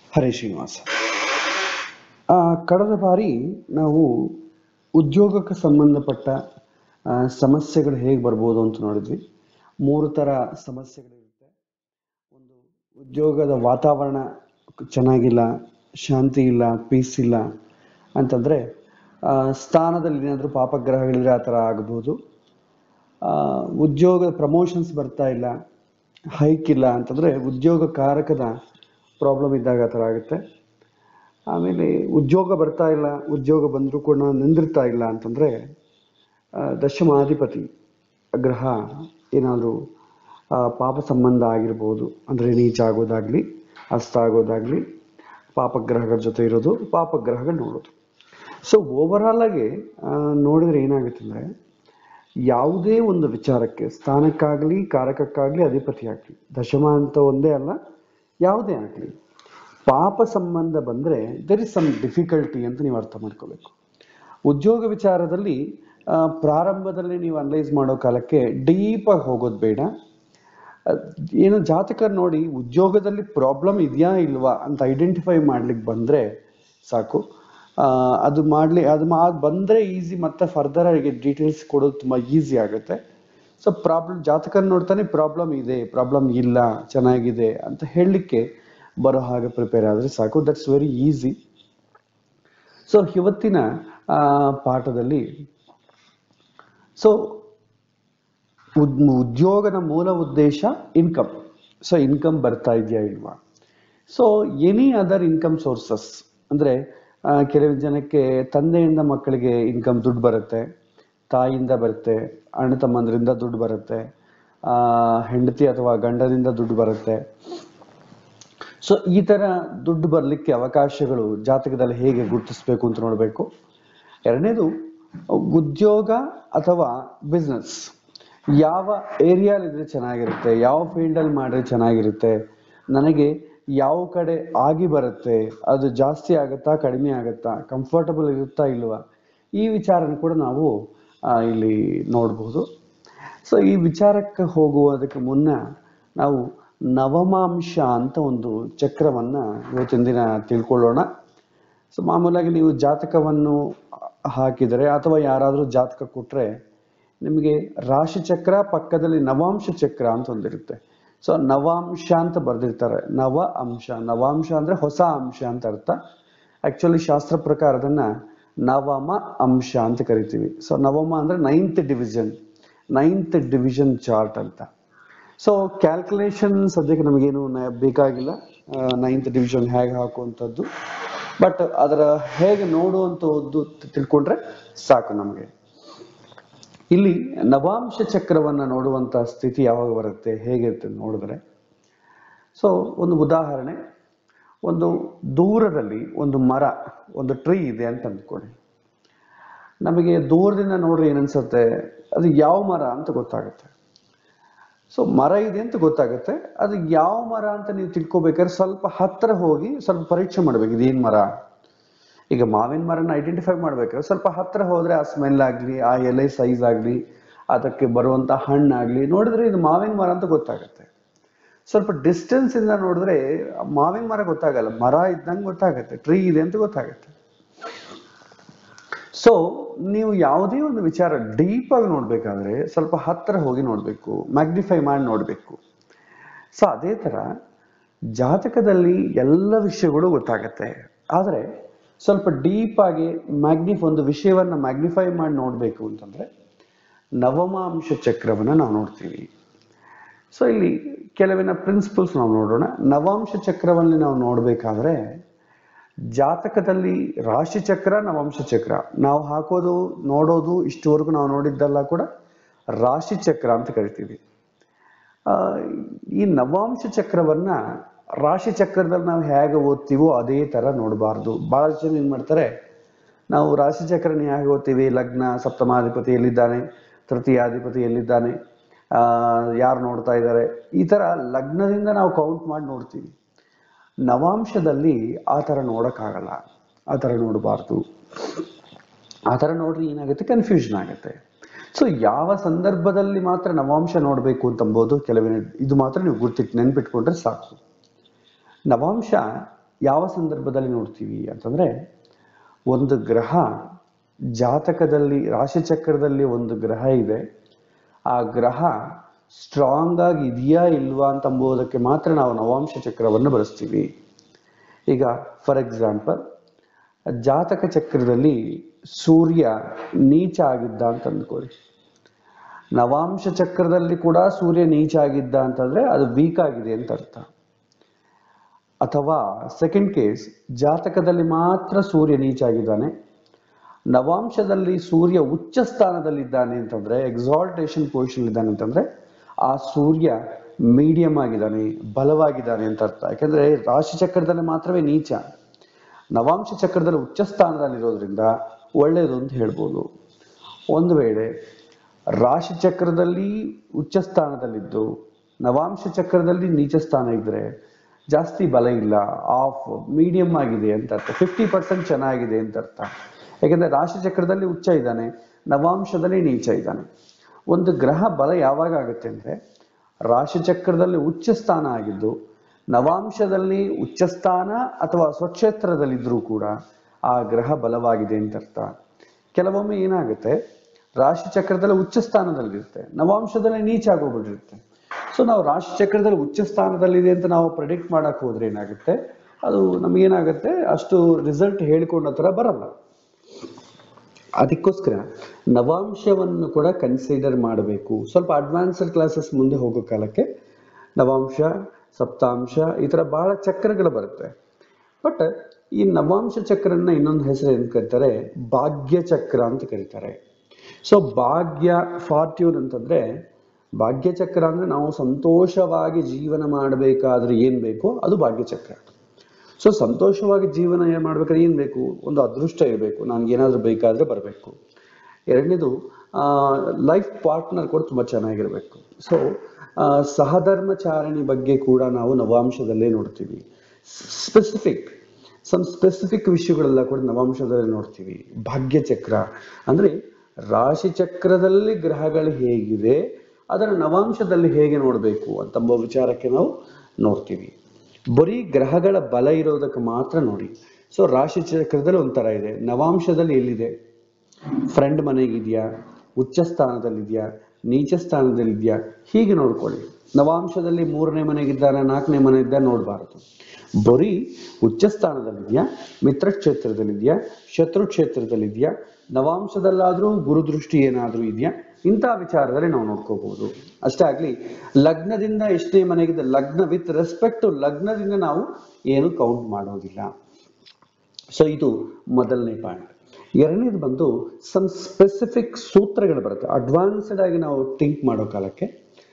ಹರೇ ಶ್ರೀನಿವಾಸ ಆ, ಕಳೆದ ಬಾರಿ ನಾವು ಉದ್ಯೋಗಕ್ಕೆ ಸಂಬಂಧಪಟ್ಟ ಆ, ಸಮಸ್ಯೆಗಳು ಹೇಗೆ ಬರ್ಬೋದು ಅಂತ ನೋಡಿದ್ವಿ ಮೂರು ಥರ ಸಮಸ್ಯೆಗಳಿರುತ್ತೆ ಒಂದು ಉದ್ಯೋಗದ ವಾತಾವರಣ ಚೆನ್ನಾಗಿಲ್ಲ ಶಾಂತಿ ಇಲ್ಲ ಪೀಸ್ ಇಲ್ಲ ಅಂತಂದರೆ ಸ್ಥಾನದಲ್ಲಿ ಏನಾದರೂ ಪಾಪಗ್ರಹಗಳಿದ್ರೆ ಆ ಥರ ಆಗ್ಬೋದು ಆ, ಉದ್ಯೋಗದ ಪ್ರಮೋಷನ್ಸ್ ಬರ್ತಾ ಇಲ್ಲ ಹೈಕ್ ಇಲ್ಲ ಅಂತಂದರೆ ಉದ್ಯೋಗ ಕಾರಕದ ಪ್ರಾಬ್ಲಮ್ ಇದ್ದಾಗ ಆ ಥರ ಆಗುತ್ತೆ ಆಮೇಲೆ ಉದ್ಯೋಗ ಬರ್ತಾ ಇಲ್ಲ ಉದ್ಯೋಗ ಬಂದರೂ ಕೂಡ ನಿಂದಿರ್ತಾ ಇಲ್ಲ ಅಂತಂದರೆ ದಶಮಾಧಿಪತಿ ಗ್ರಹ ಏನಾದರೂ ಪಾಪ ಸಂಬಂಧ ಆಗಿರ್ಬೋದು ಅಂದರೆ ನೀಚ ಆಗೋದಾಗಲಿ ಅಸ್ತ ಆಗೋದಾಗಲಿ ಪಾಪಗ್ರಹಗಳ ಜೊತೆ ಇರೋದು ಪಾಪಗ್ರಹಗಳು ನೋಡೋದು ಸೊ ಓವರಾಲ್ ಆಗಿ ಆ, ನೋಡಿದ್ರೆ ಏನಾಗುತ್ತೆ ಅಂದರೆ ಯಾವುದೇ ಒಂದು ವಿಚಾರಕ್ಕೆ ಸ್ಥಾನಕ್ಕಾಗಲಿ ಕಾರಕಕ್ಕಾಗಲಿ ಅಧಿಪತಿ ಆಗಲಿ ದಶಮ ಅಂತ ಒಂದೇ ಅಲ್ಲ ಯಾವುದೇ ಆಗಲಿ ಪಾಪ ಸಂಬಂಧ ಬಂದರೆ ದೆರ್ ಇಸ್ ಸಮ್ ಡಿಫಿಕಲ್ಟಿ ಅಂತ ನೀವು ಅರ್ಥ ಮಾಡ್ಕೋಬೇಕು ಉದ್ಯೋಗ ವಿಚಾರದಲ್ಲಿ ಆ, ಪ್ರಾರಂಭದಲ್ಲಿ ನೀವು ಅನಲೈಸ್ ಮಾಡೋ ಕಾಲಕ್ಕೆ ಡೀಪಾಗಿ ಹೋಗೋದು ಬೇಡ ಅದ್ ಏನು ಜಾತಕ ನೋಡಿ ಉದ್ಯೋಗದಲ್ಲಿ ಪ್ರಾಬ್ಲಮ್ ಇದೆಯಾ ಇಲ್ವಾ ಅಂತ ಐಡೆಂಟಿಫೈ ಮಾಡ್ಲಿಕ್ಕೆ ಬಂದರೆ ಸಾಕು ಆ, ಅದು ಮಾಡಲಿ ಅದು ಮಾ ಬಂದರೆ ಈಸಿ ಮತ್ತೆ ಫರ್ದರ್ ಆಗಿ ಡೀಟೇಲ್ಸ್ ಕೊಡೋದು ತುಂಬ ಈಸಿ ಆಗುತ್ತೆ ಸೊ ಪ್ರಾಬ್ಲಮ್ ಜಾತಕ ನೋಡ್ತಾನೆ ಪ್ರಾಬ್ಲಮ್ ಇದೆ ಪ್ರಾಬ್ಲಮ್ ಇಲ್ಲ ಚೆನ್ನಾಗಿದೆ ಅಂತ ಹೇಳಲಿಕ್ಕೆ ಬರೋ ಹಾಗೆ ಪ್ರಿಪೇರ್ ಆದರೆ ಸಾಕು ದಟ್ಸ್ ವೆರಿ ಈಸಿ ಸೊ ಇವತ್ತಿನ ಆ, ಪಾಠದಲ್ಲಿ ಸೊ ಉದ್ ಉದ್ಯೋಗದ ಮೂಲ ಉದ್ದೇಶ ಇನ್ಕಮ್ ಸೊ ಇನ್ಕಮ್ ಬರ್ತಾ ಇದೆಯಾ ಇಲ್ವಾ so any other income sources ಅಂದರೆ ಕೆಲವು ಜನಕ್ಕೆ ತಂದೆಯಿಂದ ಮಕ್ಕಳಿಗೆ ಇನ್ಕಮ್ ದುಡ್ಡು ಬರುತ್ತೆ ತಾಯಿಯಿಂದ ಬರುತ್ತೆ ಅಣ್ಣ ತಮ್ಮಂದ್ರಿಂದ ದುಡ್ಡು ಬರುತ್ತೆ ಆ, ಹೆಂಡತಿ ಅಥವಾ ಗಂಡನಿಂದ ದುಡ್ಡು ಬರುತ್ತೆ ಸೊ ಈ ಥರ ದುಡ್ಡು ಬರಲಿಕ್ಕೆ ಅವಕಾಶಗಳು ಜಾತಕದಲ್ಲಿ ಹೇಗೆ ಗುರುತಿಸ್ಬೇಕು ಅಂತ ನೋಡಬೇಕು ಎರಡನೇದು ಉದ್ಯೋಗ ಅಥವಾ ಬಿಸ್ನೆಸ್ ಯಾವ ಏರಿಯಾಲಿದ್ರೆ ಚೆನ್ನಾಗಿರುತ್ತೆ ಯಾವ ಫೀಲ್ಡಲ್ಲಿ ಮಾಡಿದ್ರೆ ಚೆನ್ನಾಗಿರುತ್ತೆ ನನಗೆ ಯಾವ ಕಡೆ ಆಗಿ ಬರುತ್ತೆ ಅದು ಜಾಸ್ತಿ ಆಗುತ್ತಾ ಕಡಿಮೆ ಆಗುತ್ತಾ ಕಂಫರ್ಟಬಲ್ ಇರುತ್ತಾ ಇಲ್ವಾ ಈ ವಿಚಾರನ ಕೂಡ ನಾವು ಆ, ಇಲ್ಲಿ ನೋಡ್ಬೋದು ಸೊ ಈ ವಿಚಾರಕ್ಕೆ ಹೋಗುವುದಕ್ಕೆ ಮುನ್ನ ನಾವು ನವಮಾಂಶ ಅಂತ ಒಂದು ಚಕ್ರವನ್ನು ಇವತ್ತಿನ ದಿನ ತಿಳ್ಕೊಳ್ಳೋಣ ಸೊ ಮಾಮೂಲಾಗಿ ನೀವು ಜಾತಕವನ್ನು ಹಾಕಿದರೆ ಅಥವಾ ಯಾರಾದರೂ ಜಾತಕ ಕೊಟ್ಟರೆ ನಿಮಗೆ ರಾಶಿ ಚಕ್ರ ಪಕ್ಕದಲ್ಲಿ ನವಾಂಶ ಚಕ್ರ ಅಂತ ಒಂದಿರುತ್ತೆ ಸೊ ನವಾಂಶ ಅಂತ ಬರೆದಿರ್ತಾರೆ ನವ ಅಂಶ ನವಾಂಶ ಅಂದರೆ ಹೊಸ ಅಂಶ ಅಂತ ಅರ್ಥ ಆ್ಯಕ್ಚುಲಿ ಶಾಸ್ತ್ರ ಪ್ರಕಾರ ಅದನ್ನ ನವಮ ಅಂಶ ಅಂತ ಕರಿತೀವಿ ಸೊ ನವಮ ಅಂದರೆ ninth division ninth division chart ಅಂತ ಸೊ ಕ್ಯಾಲ್ಕುಲೇಷನ್ ಸದ್ಯಕ್ಕೆ ನಮಗೇನು ನ- ಬೇಕಾಗಿಲ್ಲ ನೈನ್ತ್ ಡಿವಿಷನ್ ಹೇಗೆ ಹಾಕುವಂಥದ್ದು ಬಟ್ ಅದರ ಹೇಗೆ ನೋಡುವಂಥದ್ದು ತಿ- ತಿಳ್ಕೊಂಡ್ರೆ ಸಾಕು ನಮಗೆ ಇಲ್ಲಿ ನವಾಂಶ ಚಕ್ರವನ್ನು ನೋಡುವಂಥ ಸ್ಥಿತಿ ಯಾವಾಗ ಬರುತ್ತೆ ಹೇಗಿರುತ್ತೆ ಅಂತ ನೋಡಿದ್ರೆ ಸೊ ಒಂದು ಉದಾಹರಣೆ ಒಂದು ದೂರದಲ್ಲಿ ಒಂದು ಮರ ಒಂದು ಟ್ರೀ ಇದೆ ಅಂತ ಅಂದ್ಕೊಳ್ಳಿ ನಮಗೆ ದೂರದಿಂದ ನೋಡ್ರಿ ಏನನ್ಸುತ್ತೆ ಅದು ಯಾವ ಮರ ಅಂತ ಗೊತ್ತಾಗುತ್ತೆ ಸೊ ಮರ ಇದೆ ಅಂತ ಗೊತ್ತಾಗುತ್ತೆ ಅದು ಯಾವ ಮರ ಅಂತ ನೀವು ತಿಳ್ಕೊಬೇಕಾದ್ರೆ ಸ್ವಲ್ಪ ಹತ್ತಿರ ಹೋಗಿ ಸ್ವಲ್ಪ ಪರೀಕ್ಷೆ ಮಾಡ್ಬೇಕು ಇದೇನು ಮರ ಈಗ ಮಾವಿನ ಮರನ ಐಡೆಂಟಿಫೈ ಮಾಡ್ಬೇಕಾದ್ರೆ ಸ್ವಲ್ಪ ಹತ್ತಿರ ಹೋದ್ರೆ ಆ ಸ್ಮೆಲ್ ಆಗಲಿ ಆ ಎಲೆ ಸೈಜ್ ಆಗಲಿ ಅದಕ್ಕೆ ಬರುವಂಥ ಹಣ್ಣಾಗಲಿ ನೋಡಿದ್ರೆ ಇದು ಮಾವಿನ ಮರ ಅಂತ ಗೊತ್ತಾಗುತ್ತೆ ಸ್ವಲ್ಪ ಡಿಸ್ಟೆನ್ಸ್ ಇಂದ ನೋಡಿದ್ರೆ ಆ ಮಾವಿನ ಮರ ಗೊತ್ತಾಗಲ್ಲ ಮರ ಇದ್ದಂಗೆ ಗೊತ್ತಾಗುತ್ತೆ ಟ್ರೀ ಇದೆ ಅಂತ ಗೊತ್ತಾಗುತ್ತೆ ಸೊ ನೀವು ಯಾವುದೇ ಒಂದು ವಿಚಾರ ಡೀಪ್ ಆಗಿ ನೋಡ್ಬೇಕಾದ್ರೆ ಸ್ವಲ್ಪ ಹತ್ತಿರ ಹೋಗಿ ನೋಡಬೇಕು ಮ್ಯಾಗ್ನಿಫೈ ಮಾಡಿ ನೋಡಬೇಕು ಸೊ ಅದೇ ಥರ ಜಾತಕದಲ್ಲಿ ಎಲ್ಲ ವಿಷಯಗಳು ಗೊತ್ತಾಗತ್ತೆ ಆದರೆ ಸ್ವಲ್ಪ ಡೀಪ್ ಆಗಿ ಮ್ಯಾಗ್ನಿಫ್ ಒಂದು ವಿಷಯವನ್ನು ಮ್ಯಾಗ್ನಿಫೈ ಮಾಡಿ ನೋಡಬೇಕು ಅಂತಂದ್ರೆ ನವಮಾಂಶ ಚಕ್ರವನ್ನು ನಾವು ನೋಡ್ತೀವಿ ಸೊ ಇಲ್ಲಿ ಕೆಲವಿನ ಪ್ರಿನ್ಸಿಪಲ್ಸ್ ನಾವು ನೋಡೋಣ ನವಾಂಶ ಚಕ್ರವನ್ನು ನಾವು ನೋಡಬೇಕಾದ್ರೆ ಜಾತಕದಲ್ಲಿ ರಾಶಿ ಚಕ್ರ ನವಾಂಶ ಚಕ್ರ ನಾವು ಹಾಕೋದು ನೋಡೋದು ಇಷ್ಟುವರೆಗೂ ನಾವು ನೋಡಿದ್ದೆಲ್ಲ ಕೂಡ ರಾಶಿ ಚಕ್ರ ಅಂತ ಕರಿತೀವಿ ಆ, ಈ ನವಾಂಶ ಚಕ್ರವನ್ನ ರಾಶಿ ಚಕ್ರದಲ್ಲಿ ನಾವು ಹೇಗೆ ಓದ್ತೀವೋ ಅದೇ ತರ ನೋಡಬಾರ್ದು ಬಹಳ ಜನ ಏನ್ ಮಾಡ್ತಾರೆ ನಾವು ರಾಶಿ ಚಕ್ರನ ಹೇಗೆ ಓದ್ತೀವಿ ಲಗ್ನ ಸಪ್ತಮಾಧಿಪತಿ ಎಲ್ಲಿದ್ದಾನೆ ತೃತೀಯಾಧಿಪತಿ ಎಲ್ಲಿದ್ದಾನೆ ಆ ಯಾರು ನೋಡ್ತಾ ಇದ್ದಾರೆ ಈ ತರ ಲಗ್ನದಿಂದ ನಾವು ಕೌಂಟ್ ಮಾಡಿ ನೋಡ್ತೀವಿ ನವಾಂಶದಲ್ಲಿ ಆ ಥರ ನೋಡೋಕ್ಕಾಗಲ್ಲ ಆ ಥರ ನೋಡಬಾರ್ದು ಆ ಥರ ನೋಡ್ರಿ ಏನಾಗುತ್ತೆ ಕನ್ಫ್ಯೂಷನ್ ಆಗುತ್ತೆ ಸೊ ಯಾವ ಸಂದರ್ಭದಲ್ಲಿ ಮಾತ್ರ ನವಾಂಶ ನೋಡಬೇಕು ಅಂತಂಬೋದು ಕೆಲವಿನ ಇದು ಮಾತ್ರ ನೀವು ಗುರ್ತಿಟ್ಟು ನೆನ್ಪಿಟ್ಕೊಂಡ್ರೆ ಸಾಕು ನವಾಂಶ ಯಾವ ಸಂದರ್ಭದಲ್ಲಿ ನೋಡ್ತೀವಿ ಅಂತಂದ್ರೆ ಒಂದು ಗ್ರಹ ಜಾತಕದಲ್ಲಿ ರಾಶಿಚಕ್ರದಲ್ಲಿ ಒಂದು ಗ್ರಹ ಇದೆ ಆ ಗ್ರಹ ಸ್ಟ್ರಾಂಗ್ ಆಗಿ ಇದೆಯಾ ಇಲ್ವಾ ಅಂತ ಅಂಬೋದಕ್ಕೆ ಮಾತ್ರ ನಾವು ನವಾಂಶ ಚಕ್ರವನ್ನು ಬಳಸ್ತೀವಿ ಈಗ ಫಾರ್ ಎಕ್ಸಾಂಪಲ್ ಜಾತಕ ಚಕ್ರದಲ್ಲಿ ಸೂರ್ಯ ನೀಚ ಆಗಿದ್ದ ಅಂತ ಅಂದ್ಕೊಳ್ಳಿ ನವಾಂಶ ಚಕ್ರದಲ್ಲಿ ಕೂಡ ಸೂರ್ಯ ನೀಚ ಆಗಿದ್ದ ಅಂತಂದ್ರೆ ಅದು ವೀಕ್ ಆಗಿದೆ ಅಂತ ಅರ್ಥ ಅಥವಾ ಸೆಕೆಂಡ್ ಕೇಸ್ ಜಾತಕದಲ್ಲಿ ಮಾತ್ರ ಸೂರ್ಯ ನೀಚ ಆಗಿದ್ದಾನೆ ನವಾಂಶದಲ್ಲಿ ಸೂರ್ಯ ಉಚ್ಚ ಸ್ಥಾನದಲ್ಲಿದ್ದಾನೆ ಅಂತಂದ್ರೆ ಎಕ್ಸಾಲ್ಟೇಷನ್ ಪೊಸಿಷನ್ ಇದ್ದಾನೆ ಅಂತಂದ್ರೆ ಆ ಸೂರ್ಯ ಮೀಡಿಯಂ ಆಗಿದ್ದಾನೆ ಬಲವಾಗಿದ್ದಾನೆ ಅಂತ ಅರ್ಥ ಯಾಕಂದ್ರೆ ರಾಶಿ ಚಕ್ರದಲ್ಲಿ ಮಾತ್ರವೇ ನೀಚ ನವಾಂಶ ಚಕ್ರದಲ್ಲಿ ಉಚ್ಚ ಸ್ಥಾನದಲ್ಲಿರೋದ್ರಿಂದ ಒಳ್ಳೆಯದು ಅಂತ ಹೇಳ್ಬೋದು ಒಂದು ವೇಳೆ ರಾಶಿ ಚಕ್ರದಲ್ಲಿ ಉಚ್ಚ ಸ್ಥಾನದಲ್ಲಿದ್ದು ನವಾಂಶ ಚಕ್ರದಲ್ಲಿ ನೀಚ ಸ್ಥಾನ ಇದ್ರೆ ಜಾಸ್ತಿ ಬಲ ಇಲ್ಲ ಆಫ್ ಮೀಡಿಯಂ ಆಗಿದೆ ಅಂತ ಅರ್ಥ ಫಿಫ್ಟಿ ಪರ್ಸೆಂಟ್ ಚೆನ್ನಾಗಿದೆ ಅಂತ ಅರ್ಥ ಯಾಕೆಂದ್ರೆ ರಾಶಿ ಚಕ್ರದಲ್ಲಿ ಉಚ್ಚ ಇದ್ದಾನೆ ನವಾಂಶದಲ್ಲಿ ನೀಚ ಇದ್ದಾನೆ ಒಂದು ಗ್ರಹ ಬಲ ಯಾವಾಗ ಆಗುತ್ತೆ ಅಂದ್ರೆ ರಾಶಿ ಚಕ್ರದಲ್ಲಿ ಉಚ್ಚ ಸ್ಥಾನ ಆಗಿದ್ದು ನವಾಂಶದಲ್ಲಿ ಉಚ್ಚ ಸ್ಥಾನ ಅಥವಾ ಸ್ವಕ್ಷೇತ್ರದಲ್ಲಿದ್ರೂ ಕೂಡ ಆ ಗ್ರಹ ಬಲವಾಗಿದೆ ಅಂತ ಅರ್ಥ ಕೆಲವೊಮ್ಮೆ ಏನಾಗುತ್ತೆ ರಾಶಿ ಚಕ್ರದಲ್ಲಿ ಉಚ್ಚ ಸ್ಥಾನದಲ್ಲಿರುತ್ತೆ ನವಾಂಶದಲ್ಲಿ ನೀಚ ಆಗೋಗ್ಬಿಟ್ಟಿರುತ್ತೆ ಸೊ ನಾವು ರಾಶಿ ಚಕ್ರದಲ್ಲಿ ಉಚ್ಚ ಸ್ಥಾನದಲ್ಲಿದೆ ಅಂತ ನಾವು ಪ್ರೆಡಿಕ್ಟ್ ಮಾಡಕ್ ಹೋದ್ರೆ ಏನಾಗುತ್ತೆ ಅದು ನಮಗೇನಾಗುತ್ತೆ ಅಷ್ಟು ರಿಸಲ್ಟ್ ಹೇಳಿಕೊಂಡ ಥರ ಬರಲ್ಲ ಅದಕ್ಕೋಸ್ಕರ ನವಾಂಶವನ್ನು ಕೂಡ ಕನ್ಸಿಡರ್ ಮಾಡಬೇಕು ಸ್ವಲ್ಪ ಅಡ್ವಾನ್ಸ್ಡ್ ಕ್ಲಾಸಸ್ ಮುಂದೆ ಹೋಗೋ ಕಾಲಕ್ಕೆ ನವಾಂಶ ಸಪ್ತಾಂಶ ಈ ಥರ ಬಹಳ ಚಕ್ರಗಳು ಬರುತ್ತೆ ಬಟ್ ಈ ನವಾಂಶ ಚಕ್ರನ ಇನ್ನೊಂದು ಹೆಸರು ಏನು ಕರೀತಾರೆ ಭಾಗ್ಯ ಚಕ್ರ ಅಂತ ಕರೀತಾರೆ ಸೊ ಭಾಗ್ಯ ಫಾರ್ಟ್ಯೂನ್ ಅಂತಂದ್ರೆ ಭಾಗ್ಯ ಚಕ್ರ ಅಂದ್ರೆ ನಾವು ಸಂತೋಷವಾಗಿ ಜೀವನ ಮಾಡಬೇಕಾದ್ರೆ ಏನ್ ಬೇಕೋ ಅದು ಭಾಗ್ಯ ಚಕ್ರ ಸೊ ಸಂತೋಷವಾಗಿ ಜೀವನ ಏನ್ ಮಾಡ್ಬೇಕಾದ್ರೆ ಏನ್ ಬೇಕು ಒಂದು ಅದೃಷ್ಟ ಇರಬೇಕು ನನ್ಗೆ ಏನಾದ್ರೂ ಬೇಕಾದ್ರೆ ಬರಬೇಕು ಎರಡನೇದು ಲೈಫ್ ಪಾರ್ಟ್ನರ್ ಕೂಡ ತುಂಬಾ ಚೆನ್ನಾಗಿರ್ಬೇಕು ಸೊ ಸಹಧರ್ಮಚಾರಣಿ ಬಗ್ಗೆ ಕೂಡ ನಾವು ನವಾಂಶದಲ್ಲೇ ನೋಡ್ತೀವಿ ಸ್ಪೆಸಿಫಿಕ್ ಸಮ್ ಸ್ಪೆಸಿಫಿಕ್ ವಿಷಯಗಳೆಲ್ಲ ಕೂಡ ನವಾಂಶದಲ್ಲಿ ನೋಡ್ತೀವಿ ಭಾಗ್ಯ ಚಕ್ರ ಅಂದ್ರೆ ರಾಶಿ ಚಕ್ರದಲ್ಲಿ ಗ್ರಹಗಳು ಹೇಗಿದೆ ಅದರ ನವಾಂಶದಲ್ಲಿ ಹೇಗೆ ನೋಡಬೇಕು ಅಂತಂಬ ವಿಚಾರಕ್ಕೆ ನಾವು ನೋಡ್ತೀವಿ ಬರೀ ಗ್ರಹಗಳ ಬಲ ಇರೋದಕ್ಕೆ ಮಾತ್ರ ನೋಡಿ ಸೊ ರಾಶಿ ಚಕ್ರದಲ್ಲಿ ಒಂಥರ ಇದೆ ನವಾಂಶದಲ್ಲಿ ಎಲ್ಲಿದೆ ಫ್ರೆಂಡ್ ಮನೆಗಿದೆಯಾ ಉಚ್ಚ ಸ್ಥಾನದಲ್ಲಿದೆಯಾ ನೀಚ ಸ್ಥಾನದಲ್ಲಿದೆಯಾ ಹೀಗೆ ನೋಡ್ಕೊಳ್ಳಿ ನವಾಂಶದಲ್ಲಿ ಮೂರನೇ ಮನೆಗಿದ್ದಾನ ನಾಲ್ಕನೇ ಮನೆ ಇದ್ದ ನೋಡಬಾರದು ಬರೀ ಉಚ್ಚ ಸ್ಥಾನದಲ್ಲಿದೆಯಾ ಮಿತ್ರ ಕ್ಷೇತ್ರದಲ್ಲಿದೆಯಾ ಶತ್ರು ಕ್ಷೇತ್ರದಲ್ಲಿದೆಯಾ ನವಾಂಶದಲ್ಲಾದ್ರೂ ಗುರುದೃಷ್ಟಿ ಏನಾದ್ರೂ ಇದೆಯಾ ಇಂತಹ ವಿಚಾರದಲ್ಲಿ ನಾವು ನೋಡ್ಕೋಬಹುದು ಅಷ್ಟೇ ಆಗ್ಲಿ ಲಗ್ನದಿಂದ ಎಷ್ಟೇ ಮನೆಗಿದೆ ಲಗ್ನ ವಿತ್ ರೆಸ್ಪೆಕ್ಟ್ ಟು ಲಗ್ನದಿಂದ ನಾವು ಏನು ಕೌಂಟ್ ಮಾಡೋದಿಲ್ಲ ಸೊ ಇದು ಮೊದಲನೇ ಪಾಯಿಂಟ್ ಎರಡನೇದು ಬಂದು ಸಮ್ ಸ್ಪೆಸಿಫಿಕ್ ಸೂತ್ರಗಳು ಬರುತ್ತೆ ಅಡ್ವಾನ್ಸ್ಡ್ ಆಗಿ ನಾವು ಥಿಂಕ್ ಮಾಡೋ ಕಾಲಕ್ಕೆ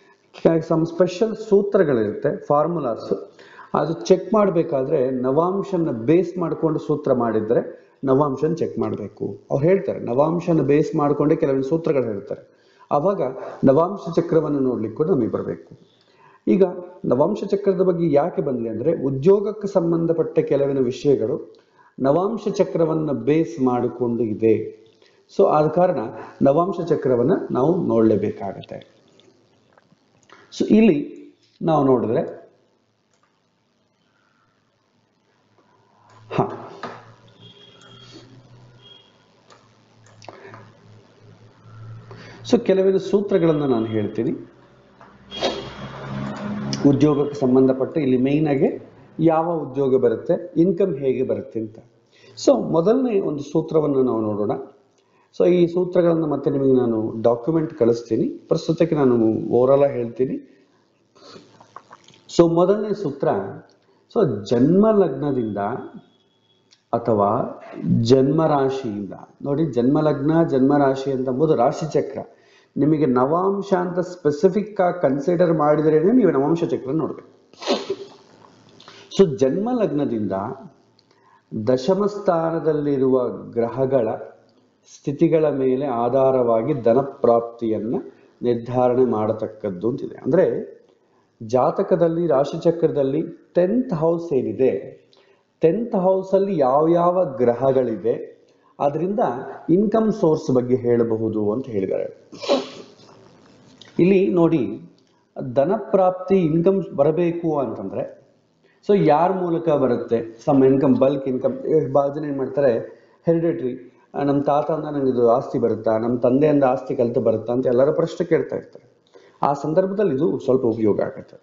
ಸಮ್ ಸ್ಪೆಷಲ್ ಸೂತ್ರಗಳಿರುತ್ತೆ ಫಾರ್ಮುಲಾಸ್ ಅದು ಚೆಕ್ ಮಾಡಬೇಕಾದ್ರೆ ನವಾಂಶನ ಬೇಸ್ ಮಾಡಿಕೊಂಡು ಸೂತ್ರ ಮಾಡಿದ್ರೆ ನವಾಂಶನ ಚೆಕ್ ಮಾಡಬೇಕು ಅವ್ರು ಹೇಳ್ತಾರೆ ನವಾಂಶನ ಬೇಸ್ ಮಾಡಿಕೊಂಡೇ ಕೆಲವೊಂದು ಸೂತ್ರಗಳು ಹೇಳ್ತಾರೆ ಆವಾಗ ನವಾಂಶ ಚಕ್ರವನ್ನು ನೋಡ್ಲಿಕ್ಕೆ ಕೂಡ ನಮಗೆ ಬರಬೇಕು ಈಗ ನವಾಂಶ ಚಕ್ರದ ಬಗ್ಗೆ ಯಾಕೆ ಬಂದ್ವಿ ಅಂದ್ರೆ ಉದ್ಯೋಗಕ್ಕೆ ಸಂಬಂಧಪಟ್ಟ ಕೆಲವಿನ ವಿಷಯಗಳು ನವಾಂಶ ಚಕ್ರವನ್ನ ಬೇಸ್ ಮಾಡಿಕೊಂಡು ಇದೆ ಸೊ ಆದ ಕಾರಣ ನವಾಂಶ ಚಕ್ರವನ್ನ ನಾವು ನೋಡಲೇಬೇಕಾಗತ್ತೆ ಸೊ ಇಲ್ಲಿ ನಾವು ನೋಡಿದ್ರೆ ಹ ಸೊ ಕೆಲವಿನ ಸೂತ್ರಗಳನ್ನು ನಾನು ಹೇಳ್ತೀನಿ ಉದ್ಯೋಗಕ್ಕೆ ಸಂಬಂಧಪಟ್ಟ ಇಲ್ಲಿ ಮೇಯ್ನ್ ಆಗಿ ಯಾವ ಉದ್ಯೋಗ ಬರುತ್ತೆ ಇನ್ಕಮ್ ಹೇಗೆ ಬರುತ್ತೆ ಅಂತ ಸೊ ಮೊದಲನೇ ಒಂದು ಸೂತ್ರವನ್ನು ನಾವು ನೋಡೋಣ ಸೊ ಈ ಸೂತ್ರಗಳನ್ನು ಮತ್ತೆ ನಿಮಗೆ ನಾನು ಡಾಕ್ಯುಮೆಂಟ್ ಕಳಿಸ್ತೀನಿ ಪ್ರಸ್ತುತಕ್ಕೆ ನಾನು ಓವರಾಲ್ ಹೇಳ್ತೀನಿ ಸೊ ಮೊದಲನೇ ಸೂತ್ರ ಸೊ ಜನ್ಮ ಲಗ್ನದಿಂದ ಅಥವಾ ಜನ್ಮ ರಾಶಿಯಿಂದ ನೋಡಿ ಜನ್ಮ ಲಗ್ನ ಜನ್ಮ ರಾಶಿ ಅಂತ ಅಂಬುದು ರಾಶಿ ಚಕ್ರ ನಿಮಗೆ ನವಾಂಶ ಅಂತ ಸ್ಪೆಸಿಫಿಕ್ ಆಗಿ ಕನ್ಸಿಡರ್ ಮಾಡಿದ್ರೇನೆ ನೀವು ನವಾಂಶ ಚಕ್ರ ನೋಡ್ಬೇಕು ಸೊ ಜನ್ಮ ಲಗ್ನದಿಂದ ದಶಮ ಸ್ಥಾನದಲ್ಲಿರುವ ಗ್ರಹಗಳ ಸ್ಥಿತಿಗಳ ಮೇಲೆ ಆಧಾರವಾಗಿ ಧನ ಪ್ರಾಪ್ತಿಯನ್ನ ನಿರ್ಧಾರಣೆ ಮಾಡತಕ್ಕದ್ದು ಅಂತಿದೆ ಅಂದ್ರೆ ಜಾತಕದಲ್ಲಿ ರಾಶಿಚಕ್ರದಲ್ಲಿ ಟೆಂತ್ ಹೌಸ್ ಏನಿದೆ ಟೆಂತ್ ಹೌಸ್ ಅಲ್ಲಿ ಯಾವ್ಯಾವ ಗ್ರಹಗಳಿದೆ ಅದರಿಂದ ಇನ್ಕಮ್ ಸೋರ್ಸ್ ಬಗ್ಗೆ ಹೇಳಬಹುದು ಅಂತ ಹೇಳಿದ್ದಾರೆ ಇಲ್ಲಿ ನೋಡಿ ಧನ ಪ್ರಾಪ್ತಿ ಇನ್ಕಮ್ ಬರಬೇಕು ಅಂತಂದ್ರೆ ಸೊ ಯಾರ ಮೂಲಕ ಬರುತ್ತೆ ಸಮ್ ಇನ್ಕಮ್ ಬಲ್ಕ್ ಇನ್ಕಮ್ ಭಾಳ ಜನ ಏನು ಮಾಡ್ತಾರೆ ಹೆರಿಡೇಟ್ರಿ ನಮ್ಮ ತಾತಂದ ನಂಗೆ ಇದು ಆಸ್ತಿ ಬರುತ್ತಾ ನಮ್ಮ ತಂದೆಯಿಂದ ಆಸ್ತಿ ಕಲಿತು ಬರುತ್ತಾ ಅಂತ ಎಲ್ಲರ ಪ್ರಶ್ನೆ ಕೇಳ್ತಾ ಇರ್ತಾರೆ ಆ ಸಂದರ್ಭದಲ್ಲಿ ಇದು ಸ್ವಲ್ಪ ಉಪಯೋಗ ಆಗುತ್ತೆ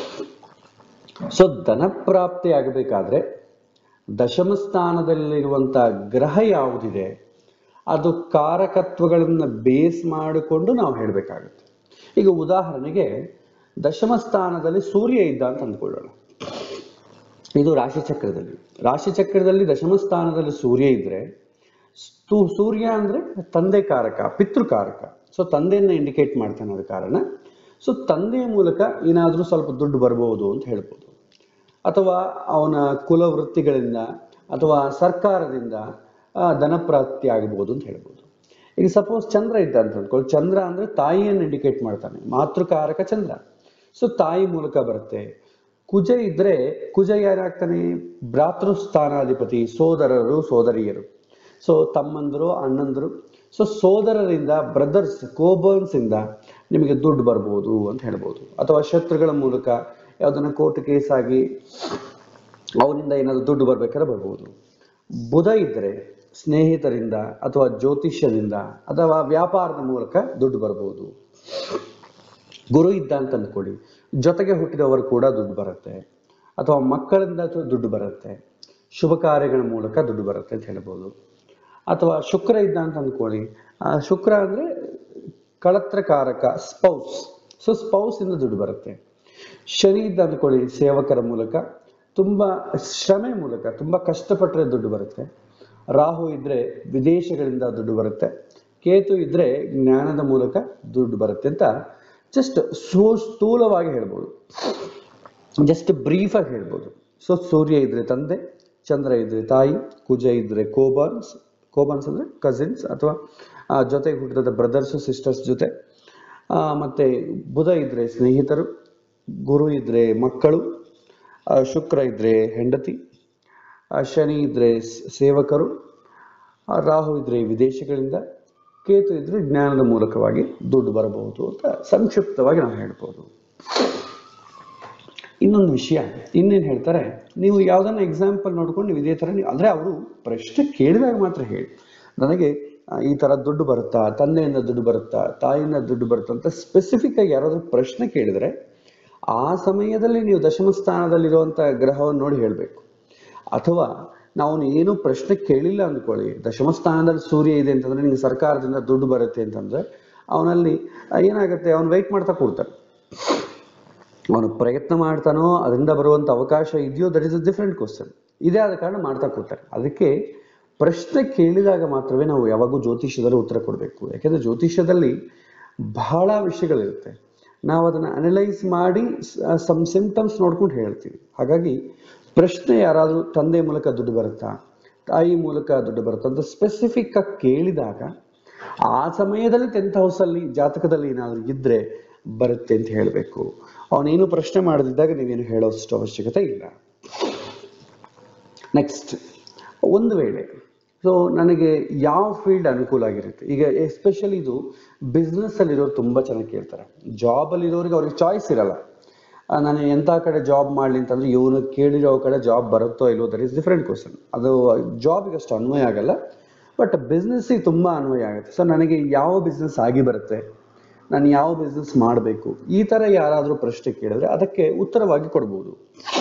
ಸೊ ಧನ ಪ್ರಾಪ್ತಿ ಆಗಬೇಕಾದ್ರೆ ದಶಮ ಸ್ಥಾನದಲ್ಲಿರುವಂಥ ಗ್ರಹ ಯಾವುದಿದೆ ಅದು ಕಾರಕತ್ವಗಳನ್ನು ಬೇಸ್ ಮಾಡಿಕೊಂಡು ನಾವು ಹೇಳಬೇಕಾಗುತ್ತೆ ಈಗ ಉದಾಹರಣೆಗೆ ದಶಮ ಸ್ಥಾನದಲ್ಲಿ ಸೂರ್ಯ ಇದ್ದ ಅಂತ ಅಂದ್ಕೊಳ್ಳೋಣ ಇದು ರಾಶಿಚಕ್ರದಲ್ಲಿ ರಾಶಿಚಕ್ರದಲ್ಲಿ ದಶಮ ಸ್ಥಾನದಲ್ಲಿ ಸೂರ್ಯ ಇದ್ರೆ ಸ್ತೂ- ಸೂರ್ಯ ಅಂದ್ರೆ ತಂದೆ ಕಾರಕ ಪಿತೃಕಾರಕ ಸೊ ತಂದೆಯನ್ನ ಇಂಡಿಕೇಟ್ ಮಾಡ್ತಾನೆ ಅದ ಕಾರಣ ಸೊ ತಂದೆಯ ಮೂಲಕ ಏನಾದರೂ ಸ್ವಲ್ಪ ದುಡ್ಡು ಬರ್ಬೋದು ಅಂತ ಹೇಳ್ಬೋದು ಅಥವಾ ಅವನ ಕುಲ ವೃತ್ತಿಗಳಿಂದ ಅಥವಾ ಸರ್ಕಾರದಿಂದ ಆ, ಧನಪ್ರಾಪ್ತಿ ಆಗಬಹುದು ಅಂತ ಹೇಳ್ಬೋದು ಈಗ ಸಪೋಸ್ ಚಂದ್ರ ಇದ್ದ ಅಂತ ಅಂದ್ಕೊಳ್ಳಿ ಚಂದ್ರ ಅಂದ್ರೆ ತಾಯಿಯನ್ನು ಇಂಡಿಕೇಟ್ ಮಾಡ್ತಾನೆ ಮಾತೃಕಾರಕ ಚಂದ್ರ ಸೊ ತಾಯಿ ಮೂಲಕ ಬರುತ್ತೆ ಕುಜ ಇದ್ರೆ ಕುಜ ಯಾರಾಗ್ತಾನೆ ಭ್ರಾತೃ ಸ್ಥಾನಾಧಿಪತಿ ಸೋದರರು ಸೋದರಿಯರು ಸೊ ತಮ್ಮಂದರು ಅಣ್ಣಂದರು ಸೊ ಸೋದರರಿಂದ ಬ್ರದರ್ಸ್ ಕೋಬರ್ನ್ಸ್ ಇಂದ ನಿಮಗೆ ದುಡ್ಡು ಬರ್ಬೋದು ಅಂತ ಹೇಳ್ಬೋದು ಅಥವಾ ಶತ್ರುಗಳ ಮೂಲಕ ಯಾವುದನ್ನ ಕೋರ್ಟ್ ಕೇಸ್ ಆಗಿ ಅವನಿಂದ ಏನಾದರೂ ದುಡ್ಡು ಬರ್ಬೇಕಾದ್ರೆ ಬರ್ಬೋದು ಬುಧ ಇದ್ದರೆ ಸ್ನೇಹಿತರಿಂದ ಅಥವಾ ಜ್ಯೋತಿಷ್ಯದಿಂದ ಅಥವಾ ವ್ಯಾಪಾರದ ಮೂಲಕ ದುಡ್ಡು ಬರ್ಬೋದು ಗುರು ಇದ್ದ ಅಂತ ಅಂದ್ಕೊಳ್ಳಿ ಜೊತೆಗೆ ಹುಟ್ಟಿದವರು ಕೂಡ ದುಡ್ಡು ಬರುತ್ತೆ ಅಥವಾ ಮಕ್ಕಳಿಂದ ದು- ದುಡ್ಡು ಬರುತ್ತೆ ಶುಭ ಕಾರ್ಯಗಳ ಮೂಲಕ ದುಡ್ಡು ಬರುತ್ತೆ ಅಂತ ಹೇಳ್ಬೋದು ಅಥವಾ ಶುಕ್ರ ಇದ್ದ ಅಂತ ಅಂದ್ಕೊಳ್ಳಿ ಆ ಶುಕ್ರ ಅಂದ್ರೆ ಕಳತ್ರಕಾರಕ ಸ್ಪೌಸ್ ಸೊ ಸ್ಪೌಸ್ ಇಂದ ದುಡ್ಡು ಬರುತ್ತೆ ಶನಿ ಇದ್ದ ಅಂದ್ಕೊಳ್ಳಿ ಸೇವಕರ ಮೂಲಕ ತುಂಬಾ ಶ್ರಮೆ ಮೂಲಕ ತುಂಬಾ ಕಷ್ಟಪಟ್ಟರೆ ದುಡ್ಡು ಬರುತ್ತೆ ರಾಹು ಇದ್ರೆ ವಿದೇಶಗಳಿಂದ ದುಡ್ಡು ಬರುತ್ತೆ ಕೇತು ಇದ್ರೆ ಜ್ಞಾನದ ಮೂಲಕ ದುಡ್ಡು ಬರುತ್ತೆ ಅಂತ ಜಸ್ಟ್ ಸೂ ಸ್ಥೂಲವಾಗಿ ಹೇಳ್ಬೋದು ಜಸ್ಟ್ ಬ್ರೀಫ್ ಆಗಿ ಹೇಳ್ಬೋದು ಸೊ ಸೂರ್ಯ ಇದ್ರೆ ತಂದೆ ಚಂದ್ರ ಇದ್ರೆ ತಾಯಿ ಕುಜ ಇದ್ರೆ ಕೋಬಾನ್ಸ್ ಕೋಬಾನ್ಸ್ ಅಂದ್ರೆ ಕಸಿನ್ಸ್ ಅಥವಾ ಆ, ಜೊತೆಗೆ ಹುಟ್ಟಿದ ಬ್ರದರ್ಸ್ ಸಿಸ್ಟರ್ಸ್ ಜೊತೆ ಆ, ಮತ್ತೆ ಬುಧ ಇದ್ರೆ ಸ್ನೇಹಿತರು ಗುರು ಇದ್ರೆ ಮಕ್ಕಳು ಆ, ಶುಕ್ರ ಇದ್ರೆ ಹೆಂಡತಿ ಆ, ಶನಿ ಇದ್ರೆ ಸ್- ಸೇವಕರು ಆ, ರಾಹು ಇದ್ರೆ ವಿದೇಶಗಳಿಂದ ಕೇತು ಇದ್ರೆ ಜ್ಞಾನದ ಮೂಲಕವಾಗಿ ದುಡ್ಡು ಬರಬಹುದು ಅಂತ ಸಂಕ್ಷಿಪ್ತವಾಗಿ ನಾವು ಹೇಳ್ಬೋದು ಇನ್ನೊಂದು ವಿಷಯ ಇನ್ನೇನು ಹೇಳ್ತಾರೆ ನೀವು ಯಾವುದನ್ನ ಎಕ್ಸಾಂಪಲ್ ನೋಡ್ಕೊಂಡು ನೀವು ಇದೇ ಥರ ನೀವು ಅಂದರೆ ಅವರು ಪ್ರಶ್ನೆ ಕೇಳಿದಾಗ ಮಾತ್ರ ಹೇಳಿ ನನಗೆ ಆ, ಈ ಥರ ದುಡ್ಡು ಬರುತ್ತಾ ತಂದೆಯಿಂದ ದುಡ್ಡು ಬರುತ್ತಾ ತಾಯಿಯಿಂದ ದುಡ್ಡು ಬರುತ್ತಾ ಅಂತ ಸ್ಪೆಸಿಫಿಕ್ ಆಗಿ ಯಾರಾದರೂ ಪ್ರಶ್ನೆ ಕೇಳಿದರೆ ಆ ಸಮಯದಲ್ಲಿ ನೀವು ದಶಮ ಸ್ಥಾನದಲ್ಲಿರುವಂಥ ಗ್ರಹವನ್ನು ನೋಡಿ ಹೇಳಬೇಕು ಅಥವಾ ನಾವು ಏನು ಪ್ರಶ್ನೆ ಕೇಳಿಲ್ಲ ಅಂದ್ಕೊಳ್ಳಿ ದಶಮ ಸ್ಥಾನದಲ್ಲಿ ಸೂರ್ಯ ಇದೆ ಅಂತಂದ್ರೆ ನಿಮಗೆ ಸರ್ಕಾರದಿಂದ ದುಡ್ಡು ಬರುತ್ತೆ ಅಂತಂದ್ರೆ ಅವನಲ್ಲಿ ಆ, ಏನಾಗುತ್ತೆ ಅವನು ವೆಯ್ಟ್ ಮಾಡ್ತಾ ಕೂಡ್ತಾನೆ ಅವನು ಪ್ರಯತ್ನ ಮಾಡ್ತಾನೋ ಅದರಿಂದ ಬರುವಂಥ ಅವಕಾಶ ಇದೆಯೋ that is a different question ಇದೇ ಆದ ಕಾರಣ ಮಾಡ್ತಾ ಕೂತಾರೆ ಅದಕ್ಕೆ ಪ್ರಶ್ನೆ ಕೇಳಿದಾಗ ಮಾತ್ರವೇ ನಾವು ಯಾವಾಗೂ ಜ್ಯೋತಿಷ್ಯದಲ್ಲಿ ಉತ್ತರ ಕೊಡಬೇಕು ಯಾಕೆಂದ್ರೆ ಜ್ಯೋತಿಷ್ಯದಲ್ಲಿ ಬಹಳ ವಿಷಯಗಳಿರುತ್ತೆ ನಾವು ಅದನ್ನು ಅನಲೈಸ್ ಮಾಡಿ ಸಮ್ ಸಿಂಪ್ಟಮ್ಸ್ ನೋಡ್ಕೊಂಡು ಹೇಳ್ತೀವಿ ಹಾಗಾಗಿ ಪ್ರಶ್ನೆ ಯಾರಾದರೂ ತಂದೆ ಮೂಲಕ ದುಡ್ಡು ಬರುತ್ತಾ ತಾಯಿ ಮೂಲಕ ದುಡ್ಡು ಬರುತ್ತಾ ಅಂತ ಸ್ಪೆಸಿಫಿಕ್ ಆಗಿ ಕೇಳಿದಾಗ ಆ ಸಮಯದಲ್ಲಿ ಟೆಂತ್ ಹೌಸಲ್ಲಿ ಜಾತಕದಲ್ಲಿ ಏನಾದರೂ ಇದ್ರೆ ಬರುತ್ತೆ ಅಂತ ಹೇಳಬೇಕು ಅವನೇನು ಪ್ರಶ್ನೆ ಮಾಡದಿದ್ದಾಗ ನೀವೇನು ಹೇಳೋಷ್ಟು ಅವಶ್ಯಕತೆ ಇಲ್ಲ ನೆಕ್ಸ್ಟ್ ಒಂದು ವೇಳೆ ಸೊ ನನಗೆ ಯಾವ ಫೀಲ್ಡ್ ಅನುಕೂಲ ಆಗಿರುತ್ತೆ ಈಗ ಎಸ್ಪೆಷಲಿ ಇದು ಬಿಸ್ನೆಸ್ ಅಲ್ಲಿರೋರು ತುಂಬ ಚೆನ್ನಾಗಿ ಕೇಳ್ತಾರೆ ಜಾಬ್ ಅಲ್ಲಿರೋರಿಗೆ ಅವ್ರಿಗೆ ಚಾಯ್ಸ್ ಇರಲ್ಲ ಆ, ನಾನು ಎಂಥ ಕಡೆ ಜಾಬ್ ಮಾಡಲಿ ಅಂತಂದ್ರೆ ಇವನು ಕೇಳಿರೋ ಕಡೆ ಜಾಬ್ ಬರುತ್ತೋ ಇಲ್ವೋ ದಟ್ ಇಸ್ ಡಿಫ್ರೆಂಟ್ ಕ್ವಶನ್ ಅದು ಜಾಬಿಗೆ ಅಷ್ಟು ಅನ್ವಯ ಆಗಲ್ಲ ಬಟ್ ಬಿಸ್ನೆಸ್ಸಿಗೆ ತುಂಬ ಅನ್ವಯ ಆಗುತ್ತೆ ಸೊ ನನಗೆ ಯಾವ ಬಿಸ್ನೆಸ್ ಆಗಿ ಬರುತ್ತೆ ನಾನು ಯಾವ ಬಿಸ್ನೆಸ್ ಮಾಡಬೇಕು ಈ ಥರ ಯಾರಾದರೂ ಪ್ರಶ್ನೆ ಕೇಳಿದ್ರೆ ಅದಕ್ಕೆ ಉತ್ತರವಾಗಿ ಕೊಡ್ಬೋದು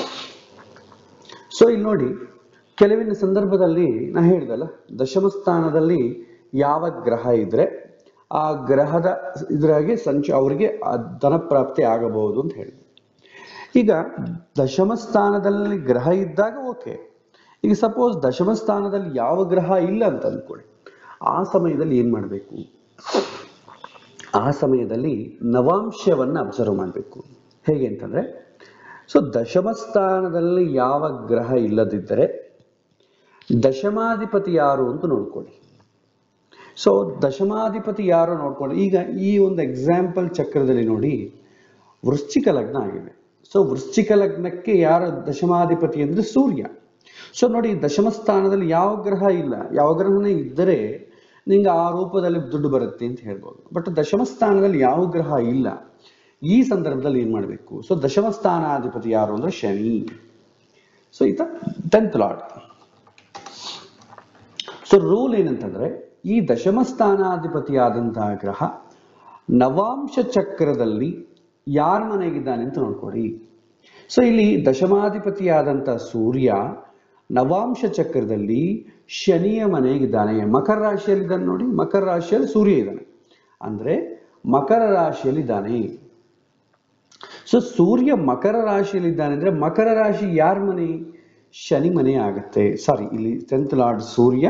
ಸೊ ಇಲ್ಲಿ ನೋಡಿ ಕೆಲವಿನ ಸಂದರ್ಭದಲ್ಲಿ ನಾ ಹೇಳ್ದಲ್ಲ ದಶಮ ಸ್ಥಾನದಲ್ಲಿ ಯಾವ ಗ್ರಹ ಇದ್ರೆ ಆ ಗ್ರಹದ ಇದ್ರಾಗೆ ಸಂಚ ಅವರಿಗೆ ಆ ಧನ ಪ್ರಾಪ್ತಿ ಆಗಬಹುದು ಅಂತ ಹೇಳಿದೆ ಈಗ ದಶಮ ಸ್ಥಾನದಲ್ಲಿ ಗ್ರಹ ಇದ್ದಾಗ ಓಕೆ ಈಗ ಸಪೋಸ್ ದಶಮ ಸ್ಥಾನದಲ್ಲಿ ಯಾವ ಗ್ರಹ ಇಲ್ಲ ಅಂತ ಅಂದ್ಕೊಳ್ಳಿ ಆ ಸಮಯದಲ್ಲಿ ಏನ್ ಮಾಡಬೇಕು ಆ ಸಮಯದಲ್ಲಿ ನವಾಂಶವನ್ನ ಅಬ್ಸರ್ವ್ ಮಾಡಬೇಕು ಹೇಗೆ ಅಂತಂದ್ರೆ ಸೊ ದಶಮ ಸ್ಥಾನದಲ್ಲಿ ಯಾವ ಗ್ರಹ ಇಲ್ಲದಿದ್ದರೆ ದಶಮಾಧಿಪತಿ ಯಾರು ಅಂತ ನೋಡ್ಕೊಳ್ಳಿ ಸೊ ದಶಮಾಧಿಪತಿ ಯಾರು ನೋಡ್ಕೊಳ್ಳಿ ಈಗ ಈ ಒಂದು ಎಕ್ಸಾಂಪಲ್ ಚಕ್ರದಲ್ಲಿ ನೋಡಿ ವೃಶ್ಚಿಕ ಲಗ್ನ ಆಗಿದೆ ಸೊ ವೃಶ್ಚಿಕ ಲಗ್ನಕ್ಕೆ ಯಾರ ದಶಮಾಧಿಪತಿ ಅಂದ್ರೆ ಸೂರ್ಯ ಸೊ ನೋಡಿ ದಶಮ ಸ್ಥಾನದಲ್ಲಿ ಯಾವ ಗ್ರಹ ಇಲ್ಲ ಯಾವ ಗ್ರಹನೇ ಇದ್ದರೆ ನಿಂಗೆ ಆ ರೂಪದಲ್ಲಿ ದುಡ್ಡು ಬರುತ್ತೆ ಅಂತ ಹೇಳ್ಬೋದು ಬಟ್ ದಶಮ ಸ್ಥಾನದಲ್ಲಿ ಯಾವ ಗ್ರಹ ಇಲ್ಲ ಈ ಸಂದರ್ಭದಲ್ಲಿ ಏನ್ ಮಾಡಬೇಕು ಸೊ ದಶಮ ಸ್ಥಾನಾಧಿಪತಿ ಯಾರು ಅಂದ್ರೆ ಶನಿ ಸೊ ಈತ ಟೆಂತ್ ಲಾರ್ಡ್ ಸೊ ರೂಲ್ ಏನಂತಂದ್ರೆ ಈ ದಶಮ ಸ್ಥಾನಾಧಿಪತಿಯಾದಂತಹ ಗ್ರಹ ನವಾಂಶ ಚಕ್ರದಲ್ಲಿ ಯಾರ ಮನೆಗಿದ್ದಾನೆ ಅಂತ ನೋಡ್ಕೊಳ್ಳಿ ಸೊ ಇಲ್ಲಿ ದಶಮಾಧಿಪತಿಯಾದಂಥ ಸೂರ್ಯ ನವಾಂಶ ಚಕ್ರದಲ್ಲಿ ಶನಿಯ ಮನೆಗಿದ್ದಾನೆ ಮಕರ ರಾಶಿಯಲ್ಲಿದ್ದಾನೆ ನೋಡಿ ಮಕರ ರಾಶಿಯಲ್ಲಿ ಸೂರ್ಯ ಇದ್ದಾನೆ ಅಂದ್ರೆ ಮಕರ ರಾಶಿಯಲ್ಲಿದ್ದಾನೆ ಸೊ ಸೂರ್ಯ ಮಕರ ರಾಶಿಯಲ್ಲಿದ್ದಾನೆ ಅಂದ್ರೆ ಮಕರ ರಾಶಿ ಯಾರ ಮನೆ ಶನಿ ಮನೆ ಆಗುತ್ತೆ ಸಾರಿ ಇಲ್ಲಿ ಟೆಂತ್ ಲಾರ್ಡ್ ಸೂರ್ಯ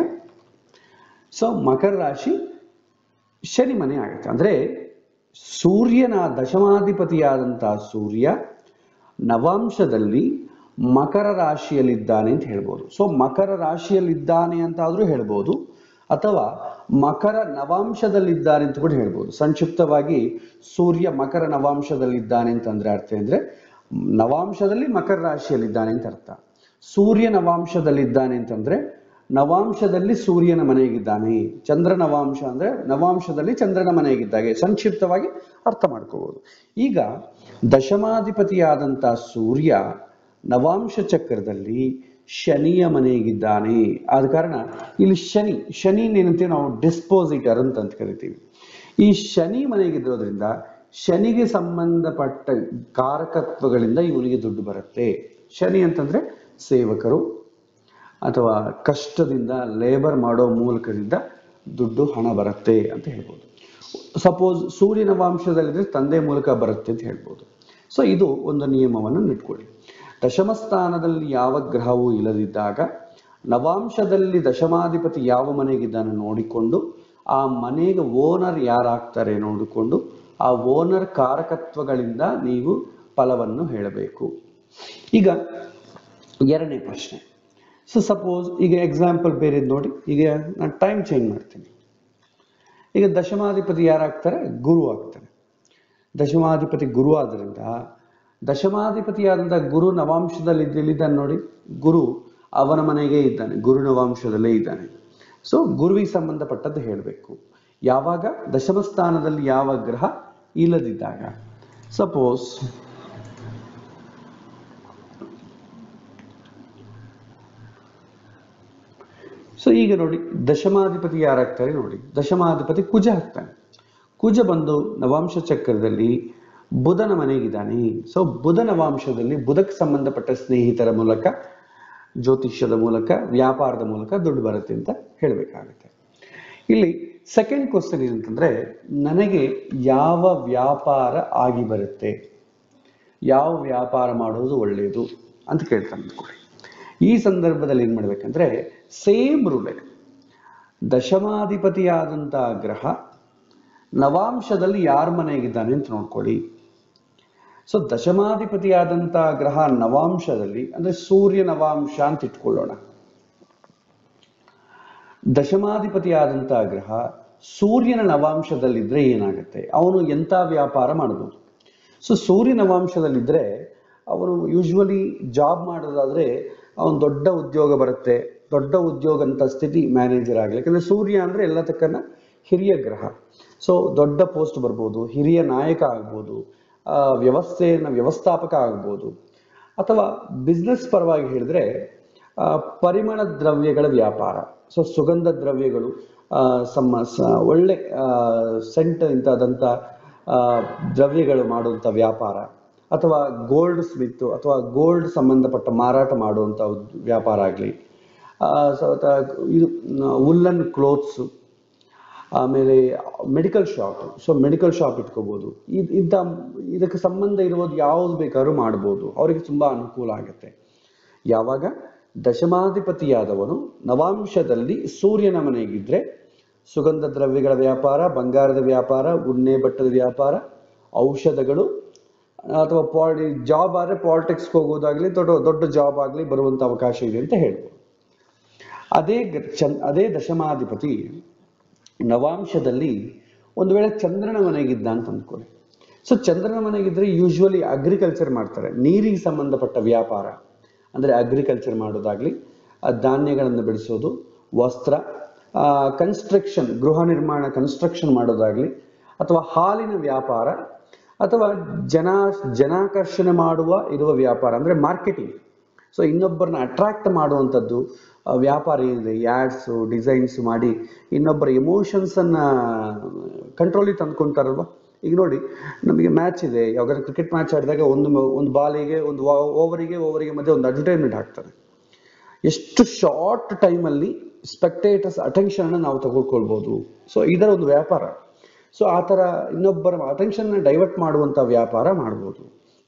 ಸೊ ಮಕರ ರಾಶಿ ಶನಿ ಮನೆ ಆಗುತ್ತೆ ಅಂದ್ರೆ ಸೂರ್ಯನ ದಶಮಾಧಿಪತಿಯಾದಂತಹ ಸೂರ್ಯ ನವಾಂಶದಲ್ಲಿ ಮಕರ ರಾಶಿಯಲ್ಲಿದ್ದಾನೆ ಅಂತ ಹೇಳ್ಬೋದು ಸೊ ಮಕರ ರಾಶಿಯಲ್ಲಿದ್ದಾನೆ ಅಂತ ಆದ್ರೂ ಹೇಳ್ಬೋದು ಅಥವಾ ಮಕರ ನವಾಂಶದಲ್ಲಿದ್ದಾನೆ ಅಂತ ಕೂಡ ಹೇಳ್ಬೋದು ಸಂಕ್ಷಿಪ್ತವಾಗಿ ಸೂರ್ಯ ಮಕರ ನವಾಂಶದಲ್ಲಿದ್ದಾನೆ ಅಂತಂದ್ರೆ ಅರ್ಥ ಅಂದ್ರೆ ನವಾಂಶದಲ್ಲಿ ಮಕರ ರಾಶಿಯಲ್ಲಿದ್ದಾನೆ ಅಂತ ಅರ್ಥ ಸೂರ್ಯ ನವಾಂಶದಲ್ಲಿದ್ದಾನೆ ಅಂತಂದ್ರೆ ನವಾಂಶದಲ್ಲಿ ಸೂರ್ಯನ ಮನೆಗಿದ್ದಾನೆ ಚಂದ್ರ ನವಾಂಶ ಅಂದ್ರೆ ನವಾಂಶದಲ್ಲಿ ಚಂದ್ರನ ಮನೆಗಿದ್ದಾಗೆ ಸಂಕ್ಷಿಪ್ತವಾಗಿ ಅರ್ಥ ಮಾಡ್ಕೋಬಹುದು ಈಗ ದಶಮಾಧಿಪತಿಯಾದಂಥ ಸೂರ್ಯ ನವಾಂಶ ಚಕ್ರದಲ್ಲಿ ಶನಿಯ ಮನೆಗಿದ್ದಾನೆ ಆದ ಕಾರಣ ಇಲ್ಲಿ ಶನಿ ಶನಿ ಏನಂತೀವಿ ನಾವು ಡಿಸ್ಪೋಸಿಟರ್ ಅಂತ ಅಂತ ಕರಿತೀವಿ ಈ ಶನಿ ಮನೆಗಿರೋದ್ರಿಂದ ಶನಿಗೆ ಸಂಬಂಧಪಟ್ಟ ಕಾರಕತ್ವಗಳಿಂದ ಇವನಿಗೆ ದುಡ್ಡು ಬರುತ್ತೆ ಶನಿ ಅಂತಂದ್ರೆ ಸೇವಕರು ಅಥವಾ ಕಷ್ಟದಿಂದ ಲೇಬರ್ ಮಾಡೋ ಮೂಲಕದಿಂದ ದುಡ್ಡು ಹಣ ಬರುತ್ತೆ ಅಂತ ಹೇಳ್ಬೋದು ಸಪೋಸ್ ಸೂರ್ಯನ ವಂಶದಲ್ಲಿದ್ರೆ ತಂದೆ ಮೂಲಕ ಬರುತ್ತೆ ಅಂತ ಹೇಳ್ಬೋದು ಸೊ ಇದು ಒಂದು ನಿಯಮವನ್ನು ಇಟ್ಕೊಳ್ಳಿ ದಶಮ ಸ್ಥಾನದಲ್ಲಿ ಯಾವ ಗ್ರಹವೂ ಇಲ್ಲದಿದ್ದಾಗ ನವಾಂಶದಲ್ಲಿ ದಶಮಾಧಿಪತಿ ಯಾವ ಮನೆಗಿದ್ದಾನೆ ನೋಡಿಕೊಂಡು ಆ ಮನೆಗೆ ಓನರ್ ಯಾರಾಗ್ತಾರೆ ನೋಡಿಕೊಂಡು ಆ ಓನರ್ ಕಾರಕತ್ವಗಳಿಂದ ನೀವು ಫಲವನ್ನು ಹೇಳಬೇಕು ಈಗ ಎರಡನೇ ಪ್ರಶ್ನೆ ಸೊ ಸಪೋಸ್ ಈಗ ಎಕ್ಸಾಂಪಲ್ ಬೇರೆ ನೋಡಿ ಈಗ ನಾನು ಟೈಮ್ ಚೇಂಜ್ ಮಾಡ್ತೀನಿ ಈಗ ದಶಮಾಧಿಪತಿ ಯಾರಾಗ್ತಾರೆ ಗುರು ಆಗ್ತಾರೆ ದಶಮಾಧಿಪತಿ ಗುರು ಆದ್ರಿಂದ ದಶಮಾಧಿಪತಿಯಾದಂಥ ಗುರು ನವಾಂಶದಲ್ಲಿ ಇಲ್ಲಿದ್ದಾನೆ ನೋಡಿ ಗುರು ಅವನ ಮನೆಗೆ ಇದ್ದಾನೆ ಗುರು ನವಾಂಶದಲ್ಲೇ ಇದ್ದಾನೆ ಸೊ ಗುರುವಿಗೆ ಸಂಬಂಧಪಟ್ಟದ್ದು ಹೇಳಬೇಕು ಯಾವಾಗ ದಶಮ ಸ್ಥಾನದಲ್ಲಿ ಯಾವ ಗ್ರಹ ಇಲ್ಲದಿದ್ದಾಗ ಸಪೋಸ್ ಸೊ ಈಗ ನೋಡಿ ದಶಮಾಧಿಪತಿ ಯಾರಾಗ್ತಾರೆ ನೋಡಿ ದಶಮಾಧಿಪತಿ ಕುಜ ಆಗ್ತಾನೆ ಕುಜ ಬಂದು ನವಾಂಶ ಚಕ್ರದಲ್ಲಿ ಬುಧನ ಮನೆಗಿದ್ದಾನೆ ಸೊ ಬುಧ ನವಾಂಶದಲ್ಲಿ ಬುಧಕ್ಕೆ ಸಂಬಂಧಪಟ್ಟ ಸ್ನೇಹಿತರ ಮೂಲಕ ಜ್ಯೋತಿಷ್ಯದ ಮೂಲಕ ವ್ಯಾಪಾರದ ಮೂಲಕ ದುಡ್ಡು ಬರುತ್ತೆ ಅಂತ ಹೇಳಬೇಕಾಗುತ್ತೆ ಇಲ್ಲಿ ಸೆಕೆಂಡ್ ಕ್ವಶನ್ ಏನಂತಂದ್ರೆ ನನಗೆ ಯಾವ ವ್ಯಾಪಾರ ಆಗಿ ಬರುತ್ತೆ ಯಾವ ವ್ಯಾಪಾರ ಮಾಡೋದು ಒಳ್ಳೆಯದು ಅಂತ ಕೇಳ್ತಾನೆ ಅಂದ್ಕೊಳ್ಳಿ ಈ ಸಂದರ್ಭದಲ್ಲಿ ಏನ್ ಮಾಡ್ಬೇಕಂದ್ರೆ ಸೇಮ್ ರೂಲ್ ದಶಮಾಧಿಪತಿಯಾದಂಥ ಗ್ರಹ ನವಾಂಶದಲ್ಲಿ ಯಾರ ಮನೆಗಿದ್ದಾನೆ ಅಂತ ನೋಡ್ಕೊಳ್ಳಿ ಸೊ ದಶಮಾಧಿಪತಿಯಾದಂಥ ಗ್ರಹ ನವಾಂಶದಲ್ಲಿ ಅಂದ್ರೆ ಸೂರ್ಯ ನವಾಂಶ ಅಂತ ಇಟ್ಕೊಳ್ಳೋಣ ದಶಮಾಧಿಪತಿಯಾದಂಥ ಗ್ರಹ ಸೂರ್ಯನ ನವಾಂಶದಲ್ಲಿದ್ರೆ ಏನಾಗುತ್ತೆ ಅವನು ಎಂಥ ವ್ಯಾಪಾರ ಮಾಡ್ಬೋದು ಸೊ ಸೂರ್ಯ ನವಾಂಶದಲ್ಲಿದ್ರೆ ಅವನು ಯೂಶ್ವಲಿ ಜಾಬ್ ಮಾಡೋದಾದ್ರೆ ಅವನು ದೊಡ್ಡ ಉದ್ಯೋಗ ಬರುತ್ತೆ ದೊಡ್ಡ ಉದ್ಯೋಗ ಅಂತ ಸ್ಥಿತಿ ಮ್ಯಾನೇಜರ್ ಆಗಲಿ ಯಾಕಂದ್ರೆ ಸೂರ್ಯ ಅಂದ್ರೆ ಎಲ್ಲ ತಕ್ಕನ ಹಿರಿಯ ಗ್ರಹ ಸೊ ದೊಡ್ಡ ಪೋಸ್ಟ್ ಬರ್ಬೋದು ಹಿರಿಯ ನಾಯಕ ಆಗ್ಬೋದು ಆ, ವ್ಯವಸ್ಥೆಯನ್ನ ವ್ಯವಸ್ಥಾಪಕ ಆಗ್ಬೋದು ಅಥವಾ ಬಿಸ್ನೆಸ್ ಪರವಾಗಿ ಹೇಳಿದ್ರೆ ಆ, ಪರಿಮಳ ದ್ರವ್ಯಗಳ ವ್ಯಾಪಾರ ಸೊ ಸುಗಂಧ ದ್ರವ್ಯಗಳು ಆ, ಸಮ ಸ- ಒಳ್ಳೆ ಸೆಂಟ್ ಇಂಥದಂಥ ಆ, ದ್ರವ್ಯಗಳು ಮಾಡುವಂಥ ವ್ಯಾಪಾರ ಅಥವಾ ಗೋಲ್ಡ್ ಸ್ಮಿತ್ ಅಥವಾ ಗೋಲ್ಡ್ ಸಂಬಂಧಪಟ್ಟ ಮಾರಾಟ ಮಾಡುವಂಥ ಉದ್- ವ್ಯಾಪಾರ ಆಗಲಿ ಇದು ಉಲ್ಲನ್ ಕ್ಲೋತ್ಸು ಆಮೇಲೆ medical shop so medical shop ಇಟ್ಕೋಬಹುದು ಇದ್- ಇಂಥ ಇದಕ್ಕೆ ಸಂಬಂಧ ಇರೋದು ಯಾವ್ದು ಬೇಕಾದ್ರೂ ಮಾಡ್ಬೋದು ಅವರಿಗೆ ತುಂಬಾ ಅನುಕೂಲ ಆಗುತ್ತೆ ಯಾವಾಗ ದಶಮಾಧಿಪತಿಯಾದವನು ನವಾಂಶದಲ್ಲಿ ಸೂರ್ಯನ ಮನೆಗಿದ್ರೆ ಸುಗಂಧ ದ್ರವ್ಯಗಳ ವ್ಯಾಪಾರ ಬಂಗಾರದ ವ್ಯಾಪಾರ ಉಣ್ಣೆ ಬಟ್ಟದ ವ್ಯಾಪಾರ ಔಷಧಗಳು ಅಥವಾ ಪಾಲಿ ಜಾಬ್ ಆದರೆ ಪಾಲಿಟಿಕ್ಸ್ಗೆ ಹೋಗೋದಾಗ್ಲಿ ದೊಡ್ಡ ದೊಡ್ಡ ಜಾಬ್ ಆಗಲಿ ಬರುವಂಥ ಅವಕಾಶ ಇದೆ ಅಂತ ಹೇಳ್ಬೋದು ಅದೇ ಗ- ಚನ್ ಅದೇ ದಶಮಾಧಿಪತಿ ನವಾಂಶದಲ್ಲಿ ಒಂದು ವೇಳೆ ಚಂದ್ರನ ಮನೆಗಿದ್ದ ಅಂತ ಅಂದ್ಕೊಳ್ಳಿ ಸೊ ಚಂದ್ರನ ಮನೆಗಿದ್ರೆ ಯೂಶ್ವಲಿ ಅಗ್ರಿಕಲ್ಚರ್ ಮಾಡ್ತಾರೆ ನೀರಿಗೆ ಸಂಬಂಧಪಟ್ಟ ವ್ಯಾಪಾರ ಅಂದರೆ ಅಗ್ರಿಕಲ್ಚರ್ ಮಾಡೋದಾಗ್ಲಿ ಆ ಧಾನ್ಯಗಳನ್ನು ಬೆಳೆಸೋದು ವಸ್ತ್ರ ಕನ್ಸ್ಟ್ರಕ್ಷನ್ ಗೃಹ ನಿರ್ಮಾಣ ಕನ್ಸ್ಟ್ರಕ್ಷನ್ ಮಾಡೋದಾಗ್ಲಿ ಅಥವಾ ಹಾಲಿನ ವ್ಯಾಪಾರ ಅಥವಾ ಜನ ಜನಾಕರ್ಷಣೆ ಮಾಡುವ ಇರುವ ವ್ಯಾಪಾರ ಅಂದರೆ ಮಾರ್ಕೆಟಿಂಗ್ ಸೊ ಇನ್ನೊಬ್ಬರನ್ನ ಅಟ್ರಾಕ್ಟ್ ಮಾಡುವಂಥದ್ದು ಆ, ವ್ಯಾಪಾರ ಏನಿದೆ ಯಾಡ್ಸು ಡಿಸೈನ್ಸ್ ಮಾಡಿ ಇನ್ನೊಬ್ಬರ ಎಮೋಷನ್ಸನ್ನು ಕಂಟ್ರೋಲಿಗೆ ತಂದ್ಕೊಂತಾರಲ್ವ ಈಗ ನೋಡಿ ನಮಗೆ ಮ್ಯಾಚ್ ಇದೆ ಯಾವಾಗಾದ್ರೂ ಕ್ರಿಕೆಟ್ ಮ್ಯಾಚ್ ಆಡಿದಾಗ ಒಂದು ಮ- ಒಂದು ಬಾಲಿಗೆ ಒಂದು ಓವರಿಗೆ ಓವರಿಗೆ ಮಧ್ಯೆ ಒಂದು ಅಡ್ವರ್ಟೈಸ್ಮೆಂಟ್ ಹಾಕ್ತಾರೆ ಎಷ್ಟು ಶಾರ್ಟ್ ಟೈಮಲ್ಲಿ ಸ್ಪೆಕ್ಟೇಟರ್ಸ್ ಅಟೆನ್ಷನ್ ನಾವು ತಗೊಳ್ಕೊಳ್ಬೋದು ಸೊ ಇದರ ಒಂದು ವ್ಯಾಪಾರ ಸೊ ಆ ಥರ ಇನ್ನೊಬ್ಬರ ಅಟೆನ್ಷನ್ನ ಡೈವರ್ಟ್ ಮಾಡುವಂಥ ವ್ಯಾಪಾರ ಮಾಡ್ಬೋದು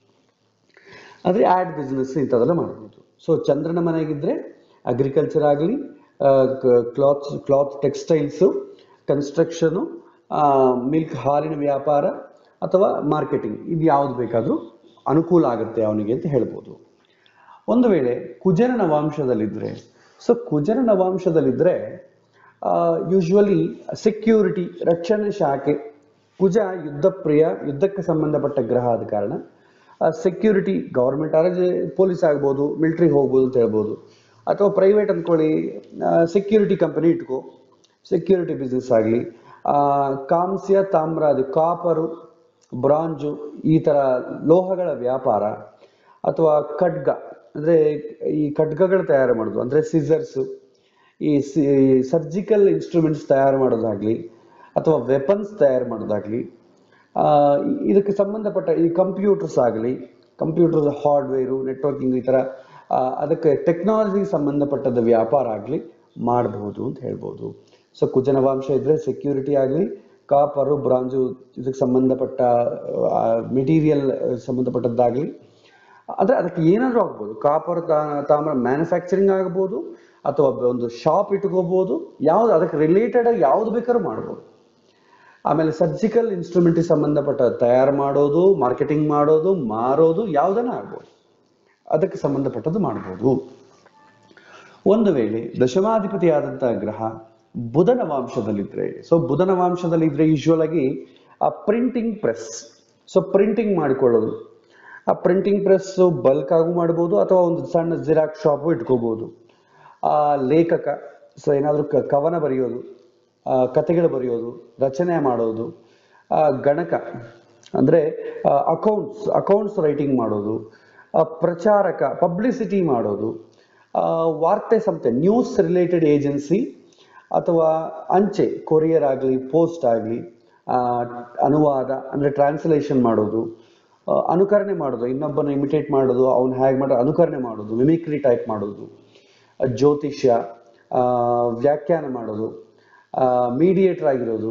ಆದರೆ ಆ್ಯಡ್ ಬಿಸ್ನೆಸ್ ಇಂಥದ್ದೆಲ್ಲ ಮಾಡ್ಬೋದು ಸೊ ಚಂದ್ರನ ಮನೆಗಿದ್ರೆ ಅಗ್ರಿಕಲ್ಚರ್ ಆಗಲಿ cloth cloth textiles construction milk ಹಾಲಿನ ವ್ಯಾಪಾರ ಅಥವಾ ಮಾರ್ಕೆಟಿಂಗ್ ಇದು ಯಾವುದು ಬೇಕಾದರೂ ಅನುಕೂಲ ಆಗುತ್ತೆ ಅವನಿಗೆ ಅಂತ ಹೇಳ್ಬೋದು ಒಂದು ವೇಳೆ ಕುಜರ ನವಾಂಶದಲ್ಲಿದ್ದರೆ ಸೊ ಕುಜರ ನವಾಂಶದಲ್ಲಿದ್ದರೆ ಯೂಶ್ವಲಿ ಸೆಕ್ಯೂರಿಟಿ ರಕ್ಷಣೆ ಶಾಖೆ ಕುಜ ಯುದ್ಧ ಪ್ರಿಯ ಯುದ್ಧಕ್ಕೆ ಸಂಬಂಧಪಟ್ಟ ಗ್ರಹ ಆದ ಕಾರಣ ಸೆಕ್ಯೂರಿಟಿ ಗೌರ್ಮೆಂಟ್ ಆದ್ರೆ ಪೊಲೀಸ್ ಆಗ್ಬೋದು ಮಿಲಿಟ್ರಿಗೆ ಹೋಗ್ಬೋದು ಅಂತ ಹೇಳ್ಬೋದು ಅಥವಾ ಪ್ರೈವೇಟ್ ಅಂದ್ಕೊಳ್ಳಿ ಸೆಕ್ಯೂರಿಟಿ ಕಂಪನಿ ಇಟ್ಕೋ ಸೆಕ್ಯೂರಿಟಿ ಬಿಸ್ನೆಸ್ ಆಗಲಿ ಕಾಂಸ್ಯ ತಾಮ್ರ ಅದು ಕಾಪರು ಬ್ರಾಂಜು ಈ ಥರ ಲೋಹಗಳ ವ್ಯಾಪಾರ ಅಥವಾ ಖಡ್ಗ ಅಂದರೆ ಈ ಖಡ್ಗಗಳು ತಯಾರು ಮಾಡೋದು ಅಂದರೆ ಸಿಸರ್ಸು ಈ ಸರ್ಜಿಕಲ್ ಇನ್ಸ್ಟ್ರೂಮೆಂಟ್ಸ್ ತಯಾರು ಮಾಡೋದಾಗ್ಲಿ ಅಥವಾ ವೆಪನ್ಸ್ ತಯಾರು ಮಾಡೋದಾಗ್ಲಿ ಆ, ಇದಕ್ಕೆ ಸಂಬಂಧಪಟ್ಟ ಈ ಕಂಪ್ಯೂಟರ್ಸ್ ಆಗಲಿ ಕಂಪ್ಯೂಟರ್ ಹಾರ್ಡ್ವೇರು ನೆಟ್ವರ್ಕಿಂಗ್ ಈ ಥರ ಆ, ಅದಕ್ಕೆ ಟೆಕ್ನಾಲಜಿಗೆ ಸಂಬಂಧಪಟ್ಟದ ವ್ಯಾಪಾರ ಆಗಲಿ ಮಾಡಬಹುದು ಅಂತ ಹೇಳ್ಬೋದು ಸೊ ಕುಜನವಾಂಶ ಇದ್ರೆ ಸೆಕ್ಯೂರಿಟಿ ಆಗಲಿ ಕಾಪರು ಬ್ರಾಂಜು ಇದಕ್ಕೆ ಸಂಬಂಧಪಟ್ಟ ಮೆಟೀರಿಯಲ್ ಸಂಬಂಧಪಟ್ಟದ್ದಾಗಲಿ ಅಂದರೆ ಅದಕ್ಕೆ ಏನಾದರೂ ಆಗ್ಬೋದು ಕಾಪರ್ ತಾಮ್ರ ಮ್ಯಾನುಫ್ಯಾಕ್ಚರಿಂಗ್ ಆಗ್ಬೋದು ಅಥವಾ ಒಂದು ಶಾಪ್ ಇಟ್ಕೋಬೋದು ಯಾವ್ದು ಅದಕ್ಕೆ ರಿಲೇಟೆಡ್ ಆಗಿ ಯಾವ್ದು ಬೇಕಾದ್ರೂ ಮಾಡ್ಬೋದು ಆಮೇಲೆ ಸರ್ಜಿಕಲ್ ಇನ್ಸ್ಟ್ರೂಮೆಂಟಿಗೆ ಸಂಬಂಧಪಟ್ಟ ತಯಾರು ಮಾಡೋದು ಮಾರ್ಕೆಟಿಂಗ್ ಮಾಡೋದು ಮಾರೋದು ಯಾವುದನ್ನ ಆಗ್ಬೋದು ಅದಕ್ಕೆ ಸಂಬಂಧಪಟ್ಟದ್ದು ಮಾಡ್ಬೋದು ಒಂದು ವೇಳೆ ದಶಮಾಧಿಪತಿ ಆದಂತಹ ಗ್ರಹ ಬುಧನ ವಂಶದಲ್ಲಿದ್ರೆ ಸೊ ಬುಧನ ವಂಶದಲ್ಲಿದ್ರೆ ಯೂಶ್ವಲ್ ಆಗಿ ಆ ಪ್ರಿಂಟಿಂಗ್ ಪ್ರೆಸ್ ಸೊ ಪ್ರಿಂಟಿಂಗ್ ಮಾಡಿಕೊಳ್ಳೋದು ಆ ಪ್ರಿಂಟಿಂಗ್ ಪ್ರೆಸ್ ಬಲ್ಕ್ ಆಗು ಮಾಡ್ಬೋದು ಅಥವಾ ಒಂದು ಸಣ್ಣ ಜಿರಾಕ್ಸ್ ಶಾಪು ಇಟ್ಕೋಬಹುದು ಆ ಲೇಖಕ ಸೊ ಏನಾದರೂ ಕ ಕವನ ಬರೆಯೋದು ಆ, ಕಥೆಗಳು ಬರೆಯೋದು ರಚನೆ ಮಾಡೋದು ಆ, ಗಣಕ ಅಂದರೆ ಅಕೌಂಟ್ಸ್ ಅಕೌಂಟ್ಸ್ ರೈಟಿಂಗ್ ಮಾಡೋದು ಆ, ಪ್ರಚಾರಕ ಪಬ್ಲಿಸಿಟಿ ಮಾಡೋದು ಆ, ವಾರ್ತೆ ಸಂಸ್ಥೆ ನ್ಯೂಸ್ ರಿಲೇಟೆಡ್ ಏಜೆನ್ಸಿ ಅಥವಾ ಅಂಚೆ ಕೊರಿಯರ್ ಆಗಲಿ ಪೋಸ್ಟ್ ಆಗಲಿ ಅನುವಾದ ಅಂದರೆ ಟ್ರಾನ್ಸ್ಲೇಷನ್ ಮಾಡೋದು ಆ, ಅನುಕರಣೆ ಮಾಡೋದು ಇನ್ನೊಬ್ಬನ ಇಮಿಟೇಟ್ ಮಾಡೋದು ಅವ್ನು ಹೇಗೆ ಮಾಡೋ ಅನುಕರಣೆ ಮಾಡೋದು ಮಿಮಿಕ್ರಿ ಟೈಪ್ ಮಾಡೋದು ಆ, ಜ್ಯೋತಿಷ್ಯ ಆ, ವ್ಯಾಖ್ಯಾನ ಮಾಡೋದು ಮೀಡಿಯೇಟರ್ ಆಗಿರೋದು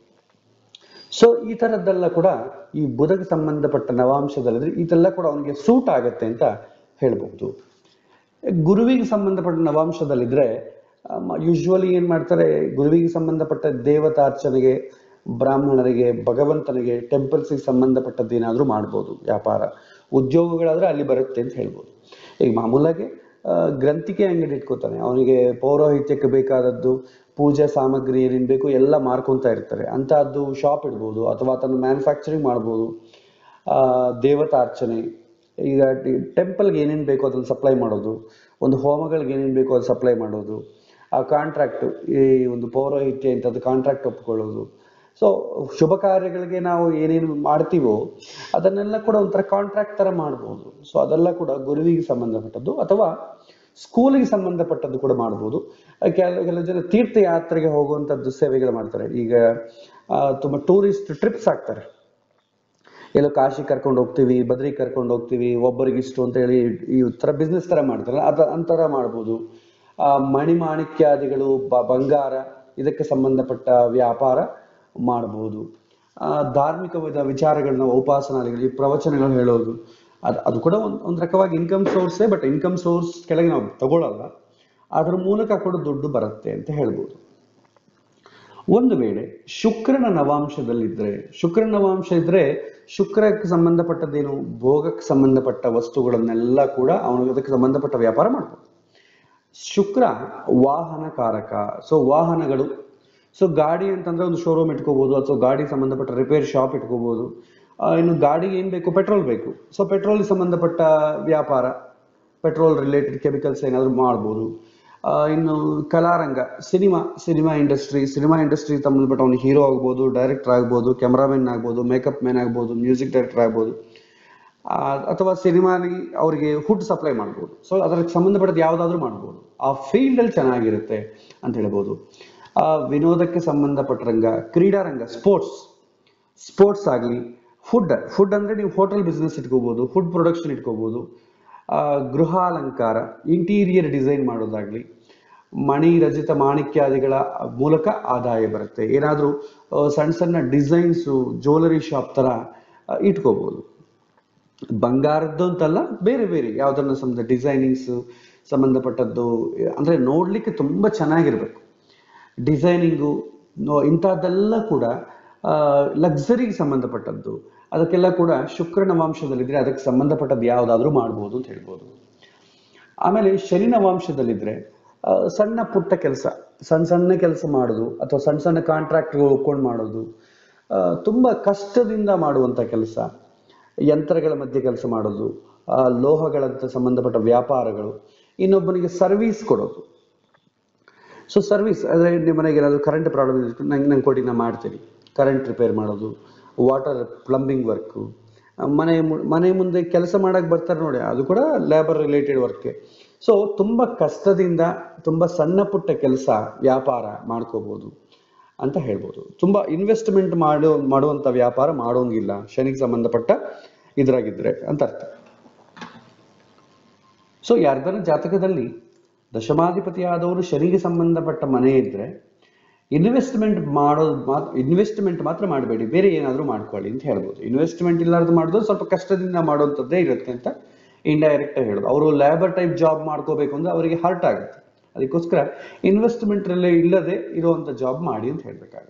ಸೊ ಈ ಥರದ್ದೆಲ್ಲ ಕೂಡ ಈ ಬುಧಕ್ಕೆ ಸಂಬಂಧಪಟ್ಟ ನವಾಂಶದಲ್ಲಿದ್ರೆ ಇದೆಲ್ಲ ಕೂಡ ಅವನಿಗೆ ಸೂಟ್ ಆಗತ್ತೆ ಅಂತ ಹೇಳ್ಬಹುದು ಗುರುವಿಗೆ ಸಂಬಂಧಪಟ್ಟ ನವಾಂಶದಲ್ಲಿದ್ರೆ ಯೂಶ್ವಲಿ ಏನ್ ಮಾಡ್ತಾರೆ ಗುರುವಿಗೆ ಸಂಬಂಧಪಟ್ಟ ದೇವತಾರ್ಚನೆಗೆ ಬ್ರಾಹ್ಮಣರಿಗೆ ಭಗವಂತನಿಗೆ ಟೆಂಪಲ್ಸ್ಗೆ ಸಂಬಂಧಪಟ್ಟದ್ದು ಏನಾದರೂ ಮಾಡ್ಬೋದು ವ್ಯಾಪಾರ ಉದ್ಯೋಗಗಳಾದ್ರೆ ಅಲ್ಲಿ ಬರುತ್ತೆ ಅಂತ ಹೇಳ್ಬೋದು ಈಗ ಮಾಮೂಲಾಗಿ ಆ, ಗ್ರಂಥಿಕೆ ಅಂಗಡಿ ಇಟ್ಕೋತಾನೆ ಅವನಿಗೆ ಪೌರೋಹಿತ್ಯಕ್ಕೆ ಬೇಕಾದದ್ದು ಪೂಜಾ ಸಾಮಗ್ರಿ ಏನೇನು ಬೇಕು ಎಲ್ಲ ಮಾರ್ಕೊಂತ ಇರ್ತಾರೆ ಅಂತಹದ್ದು ಶಾಪ್ ಇಡ್ಬೋದು ಅಥವಾ ತನ್ನ ಮ್ಯಾನುಫ್ಯಾಕ್ಚರಿಂಗ್ ಮಾಡ್ಬೋದು ಆ, ದೇವತಾರ್ಚನೆ ಈಗ ಟೆಂಪಲ್ಗೆ ಏನೇನು ಬೇಕೋ ಅದನ್ನು ಸಪ್ಲೈ ಮಾಡೋದು ಒಂದು ಹೋಮಗಳಿಗೆ ಏನೇನು ಬೇಕೋ ಅದು ಸಪ್ಲೈ ಮಾಡೋದು ಆ ಕಾಂಟ್ರಾಕ್ಟ್ ಈ ಒಂದು ಪೌರೋಹಿತ್ಯ ಇಂಥದ್ದು ಕಾಂಟ್ರಾಕ್ಟ್ ಒಪ್ಕೊಳ್ಳೋದು ಸೊ ಶುಭ ಕಾರ್ಯಗಳಿಗೆ ನಾವು ಏನೇನು ಮಾಡ್ತೀವೋ ಅದನ್ನೆಲ್ಲ ಕೂಡ ಒಂಥರ ಕಾಂಟ್ರಾಕ್ಟ್ ಥರ ಮಾಡ್ಬೋದು ಸೊ ಅದೆಲ್ಲ ಕೂಡ ಗುರುವಿಗೆ ಸಂಬಂಧಪಟ್ಟದ್ದು ಅಥವಾ ಸ್ಕೂಲಿಗೆ ಸಂಬಂಧಪಟ್ಟದ್ದು ಕೂಡ ಮಾಡ್ಬೋದು ಕೆಲವು ಕೆಲವು ಜನ ತೀರ್ಥಯಾತ್ರೆಗೆ ಹೋಗುವಂಥದ್ದು ಸೇವೆಗಳು ಮಾಡ್ತಾರೆ ಈಗ ಆ, ತುಂಬ ಟೂರಿಸ್ಟ್ ಟ್ರಿಪ್ಸ್ ಆಗ್ತಾರೆ ಎಲ್ಲೋ ಕಾಶಿ ಕರ್ಕೊಂಡು ಹೋಗ್ತೀವಿ ಬದ್ರಿ ಕರ್ಕೊಂಡು ಹೋಗ್ತೀವಿ ಒಬ್ಬರಿಗೆ ಇಷ್ಟು ಅಂತ ಹೇಳಿ ಈ ಥರ ಬಿಸ್ನೆಸ್ ಥರ ಮಾಡ್ತಾರಲ್ಲ ಅದ ಅಂತರ ಮಾಡ್ಬೋದು ಆ, ಮಣಿಮಾಣಿಕ್ಯಾದಿಗಳು ಬ ಬಂಗಾರ ಇದಕ್ಕೆ ಸಂಬಂಧಪಟ್ಟ ವ್ಯಾಪಾರ ಮಾಡ್ಬೋದು ಆ, ಧಾರ್ಮಿಕ ವಿಧ ವಿಚಾರಗಳನ್ನ ಉಪಾಸನಾದಿಗಳು ಪ್ರವಚನಗಳು ಹೇಳೋದು ಅದು ಅದು ಕೂಡ ಒಂದು ಒಂದು ರಕವಾಗಿ ಇನ್ಕಮ್ ಸೋರ್ಸೇ ಬಟ್ ಇನ್ಕಮ್ ಸೋರ್ಸ್ ಕೆಳಗೆ ನಾವು ತಗೊಳ್ಳಲ್ಲ ಅದ್ರ ಮೂಲಕ ಕೂಡ ದುಡ್ಡು ಬರುತ್ತೆ ಅಂತ ಹೇಳ್ಬೋದು ಒಂದು ವೇಳೆ ಶುಕ್ರನ ನವಾಂಶದಲ್ಲಿದ್ರೆ ಶುಕ್ರನ ನವಾಂಶ ಇದ್ರೆ ಶುಕ್ರಕ್ಕೆ ಸಂಬಂಧಪಟ್ಟದ್ದೇನು ಭೋಗಕ್ಕೆ ಸಂಬಂಧಪಟ್ಟ ವಸ್ತುಗಳನ್ನೆಲ್ಲ ಕೂಡ ಅವನಿಗೆ ಅದಕ್ಕೆ ಸಂಬಂಧಪಟ್ಟ ವ್ಯಾಪಾರ ಮಾಡ್ಬೋದು ಶುಕ್ರ ವಾಹನ ಕಾರಕ ಸೊ ವಾಹನಗಳು ಸೊ ಗಾಡಿ ಅಂತಂದ್ರೆ ಒಂದು ಶೋರೂಮ್ ಇಟ್ಕೋಬಹುದು ಅಥವಾ ಗಾಡಿ ಸಂಬಂಧಪಟ್ಟ ರಿಪೇರ್ ಶಾಪ್ ಇಟ್ಕೋಬಹುದು ಆ, ಇನ್ನು ಗಾಡಿಗೆ ಏನ್ ಬೇಕು ಪೆಟ್ರೋಲ್ ಬೇಕು ಸೊ ಪೆಟ್ರೋಲ್ ಸಂಬಂಧಪಟ್ಟ ವ್ಯಾಪಾರ ಪೆಟ್ರೋಲ್ ರಿಲೇಟೆಡ್ ಕೆಮಿಕಲ್ಸ್ ಏನಾದರೂ ಮಾಡ್ಬೋದು ಆ, ಇನ್ನು ಕಲಾರಂಗ cinema cinema industry cinema industry ಸಂಬಂಧಪಟ್ಟ ಅವನು ಹೀರೋ ಆಗ್ಬೋದು ಡೈರೆಕ್ಟರ್ ಆಗ್ಬೋದು ಕ್ಯಾಮ್ರಾಮನ್ ಆಗ್ಬೋದು ಮೇಕಪ್ ಮ್ಯಾನ್ ಆಗ್ಬೋದು ಮ್ಯೂಸಿಕ್ ಡೈರೆಕ್ಟರ್ ಆಗ್ಬೋದು ಆ, ಅಥವಾ ಸಿನಿಮಾಲಿ ಅವರಿಗೆ ಫುಡ್ ಸಪ್ಲೈ ಮಾಡ್ಬೋದು ಸೊ ಅದಕ್ಕೆ ಸಂಬಂಧಪಟ್ಟದ್ದು ಯಾವುದಾದ್ರೂ ಮಾಡ್ಬೋದು ಆ ಫೀಲ್ಡಲ್ಲಿ ಚೆನ್ನಾಗಿರುತ್ತೆ ಅಂತ ಹೇಳ್ಬೋದು ಆ, ವಿನೋದಕ್ಕೆ ಸಂಬಂಧಪಟ್ಟ ರಂಗ ಕ್ರೀಡಾರಂಗ ಸ್ಪೋರ್ಟ್ಸ್ ಸ್ಪೋರ್ಟ್ಸ್ ಆಗಲಿ ಫುಡ್ ಫುಡ್ ಅಂದರೆ ನೀವು ಹೋಟೆಲ್ ಬಿಸ್ನೆಸ್ ಇಟ್ಕೋಬೋದು ಫುಡ್ ಪ್ರೊಡಕ್ಷನ್ ಇಟ್ಕೋಬೋದು ಆ, ಗೃಹಾಲಂಕಾರ ಇಂಟೀರಿಯರ್ ಡಿಸೈನ್ ಮಾಡೋದಾಗಲಿ ಮಣಿ ರಜಿತ ಮಾಣಿಕ್ಯಾದಿಗಳ ಮೂಲಕ ಆದಾಯ ಬರುತ್ತೆ ಏನಾದರೂ ಸಣ್ಣ ಸಣ್ಣ ಡಿಸೈನ್ಸು ಜ್ಯುವೆಲರಿ ಶಾಪ್ ಥರ ಆ, ಇಟ್ಕೋಬೋದು ಬಂಗಾರದ್ದು ಅಂತಲ್ಲ ಬೇರೆ ಬೇರೆ ಯಾವುದನ್ನ ಸಂಬಂಧ ಡಿಸೈನಿಂಗ್ಸ್ ಸಂಬಂಧಪಟ್ಟದ್ದು ಅಂದರೆ ನೋಡಲಿಕ್ಕೆ ತುಂಬ ಚೆನ್ನಾಗಿರ್ಬೇಕು ಡಿಸೈನಿಂಗು ಇಂಥದ್ದೆಲ್ಲ ಕೂಡ ಲಕ್ಸರಿಗೆ ಸಂಬಂಧಪಟ್ಟದ್ದು ಅದಕ್ಕೆಲ್ಲ ಕೂಡ ಶುಕ್ರ ನವಾಂಶದಲ್ಲಿದ್ದರೆ ಅದಕ್ಕೆ ಸಂಬಂಧಪಟ್ಟದ್ದು ಯಾವುದಾದ್ರೂ ಮಾಡ್ಬೋದು ಅಂತ ಹೇಳ್ಬೋದು ಆಮೇಲೆ ಶನಿ ನವಾಂಶದಲ್ಲಿದ್ದರೆ ಆ, ಸಣ್ಣ ಪುಟ್ಟ ಕೆಲಸ ಸಣ್ಣ ಸಣ್ಣ ಕೆಲಸ ಮಾಡೋದು ಅಥವಾ ಸಣ್ಣ ಸಣ್ಣ ಕಾಂಟ್ರಾಕ್ಟ್ಗಳು ಒಪ್ಕೊಂಡು ಮಾಡೋದು ಆ, ತುಂಬ ಕಷ್ಟದಿಂದ ಮಾಡುವಂಥ ಕೆಲಸ ಯಂತ್ರಗಳ ಮಧ್ಯೆ ಕೆಲಸ ಮಾಡೋದು ಆ, ಲೋಹಗಳಂತ ಸಂಬಂಧಪಟ್ಟ ವ್ಯಾಪಾರಗಳು ಇನ್ನೊಬ್ಬನಿಗೆ ಸರ್ವಿಸ್ ಕೊಡೋದು ಸೊ ಸರ್ವಿಸ್ ಅಂದರೆ ನಿಮ್ಮ ಮನೆಗೆ ಏನಾದರೂ ಕರೆಂಟ್ ಪ್ರಾಬ್ಲಮ್ ಇದ್ರೆ ನಂಗೆ ನಂಗೆ ಕೊಡಿ ನಾನು ಮಾಡ್ತೀನಿ ಕರೆಂಟ್ ರಿಪೇರ್ ಮಾಡೋದು ವಾಟರ್ ಪ್ಲಂಬಿಂಗ್ ವರ್ಕು ಮನೆ ಮು- ಮನೆ ಮುಂದೆ ಕೆಲಸ ಮಾಡಕ್ಕೆ ಬರ್ತಾರೆ ನೋಡಿ ಅದು ಕೂಡ ಲೇಬರ್ ರಿಲೇಟೆಡ್ ವರ್ಕೆ ಸೊ ತುಂಬ ಕಷ್ಟದಿಂದ ತುಂಬ ಸಣ್ಣ ಪುಟ್ಟ ಕೆಲಸ ವ್ಯಾಪಾರ ಮಾಡ್ಕೋಬೋದು ಅಂತ ಹೇಳ್ಬೋದು ತುಂಬ ಇನ್ವೆಸ್ಟ್ಮೆಂಟ್ ಮಾಡೋ ಮಾಡುವಂಥ ವ್ಯಾಪಾರ ಮಾಡೋಂಗಿಲ್ಲ ಶನಿಗೆ ಸಂಬಂಧಪಟ್ಟ ಇದ್ರಾಗಿದ್ರೆ ಅಂತ ಅರ್ಥ ಸೊ ಯಾರ್ದನ ಜಾತಕದಲ್ಲಿ ದಶಮಾಧಿಪತಿ ಆದವರು ಶನಿಗೆ ಸಂಬಂಧಪಟ್ಟ ಮನೆ ಇದ್ರೆ ಇನ್ವೆಸ್ಟ್ಮೆಂಟ್ ಮಾಡೋದು ಮಾತ್ರ ಇನ್ವೆಸ್ಟ್ಮೆಂಟ್ ಮಾತ್ರ ಮಾಡಬೇಡಿ ಬೇರೆ ಏನಾದರೂ ಮಾಡ್ಕೊಳ್ಳಿ ಅಂತ ಹೇಳ್ಬೋದು ಇನ್ವೆಸ್ಟ್ಮೆಂಟ್ ಇಲ್ಲಾರ್ದು ಮಾಡೋದು ಸ್ವಲ್ಪ ಕಷ್ಟದಿಂದ ಮಾಡುವಂಥದ್ದೇ ಇರುತ್ತೆ ಅಂತ ಇಂಡೈರೆಕ್ಟ್ ಆಗಿ ಹೇಳೋದು ಅವರು ಲೇಬರ್ ಟೈಪ್ ಜಾಬ್ ಮಾಡ್ಕೋಬೇಕು ಅಂದ್ರೆ ಅವರಿಗೆ ಹರ್ಟ್ ಆಗುತ್ತೆ ಅದಕ್ಕೋಸ್ಕರ ಇನ್ವೆಸ್ಟ್ಮೆಂಟ್ ಇಲ್ಲದೆ ಇರುವಂಥ ಜಾಬ್ ಮಾಡಿ ಅಂತ ಹೇಳಬೇಕಾಗುತ್ತೆ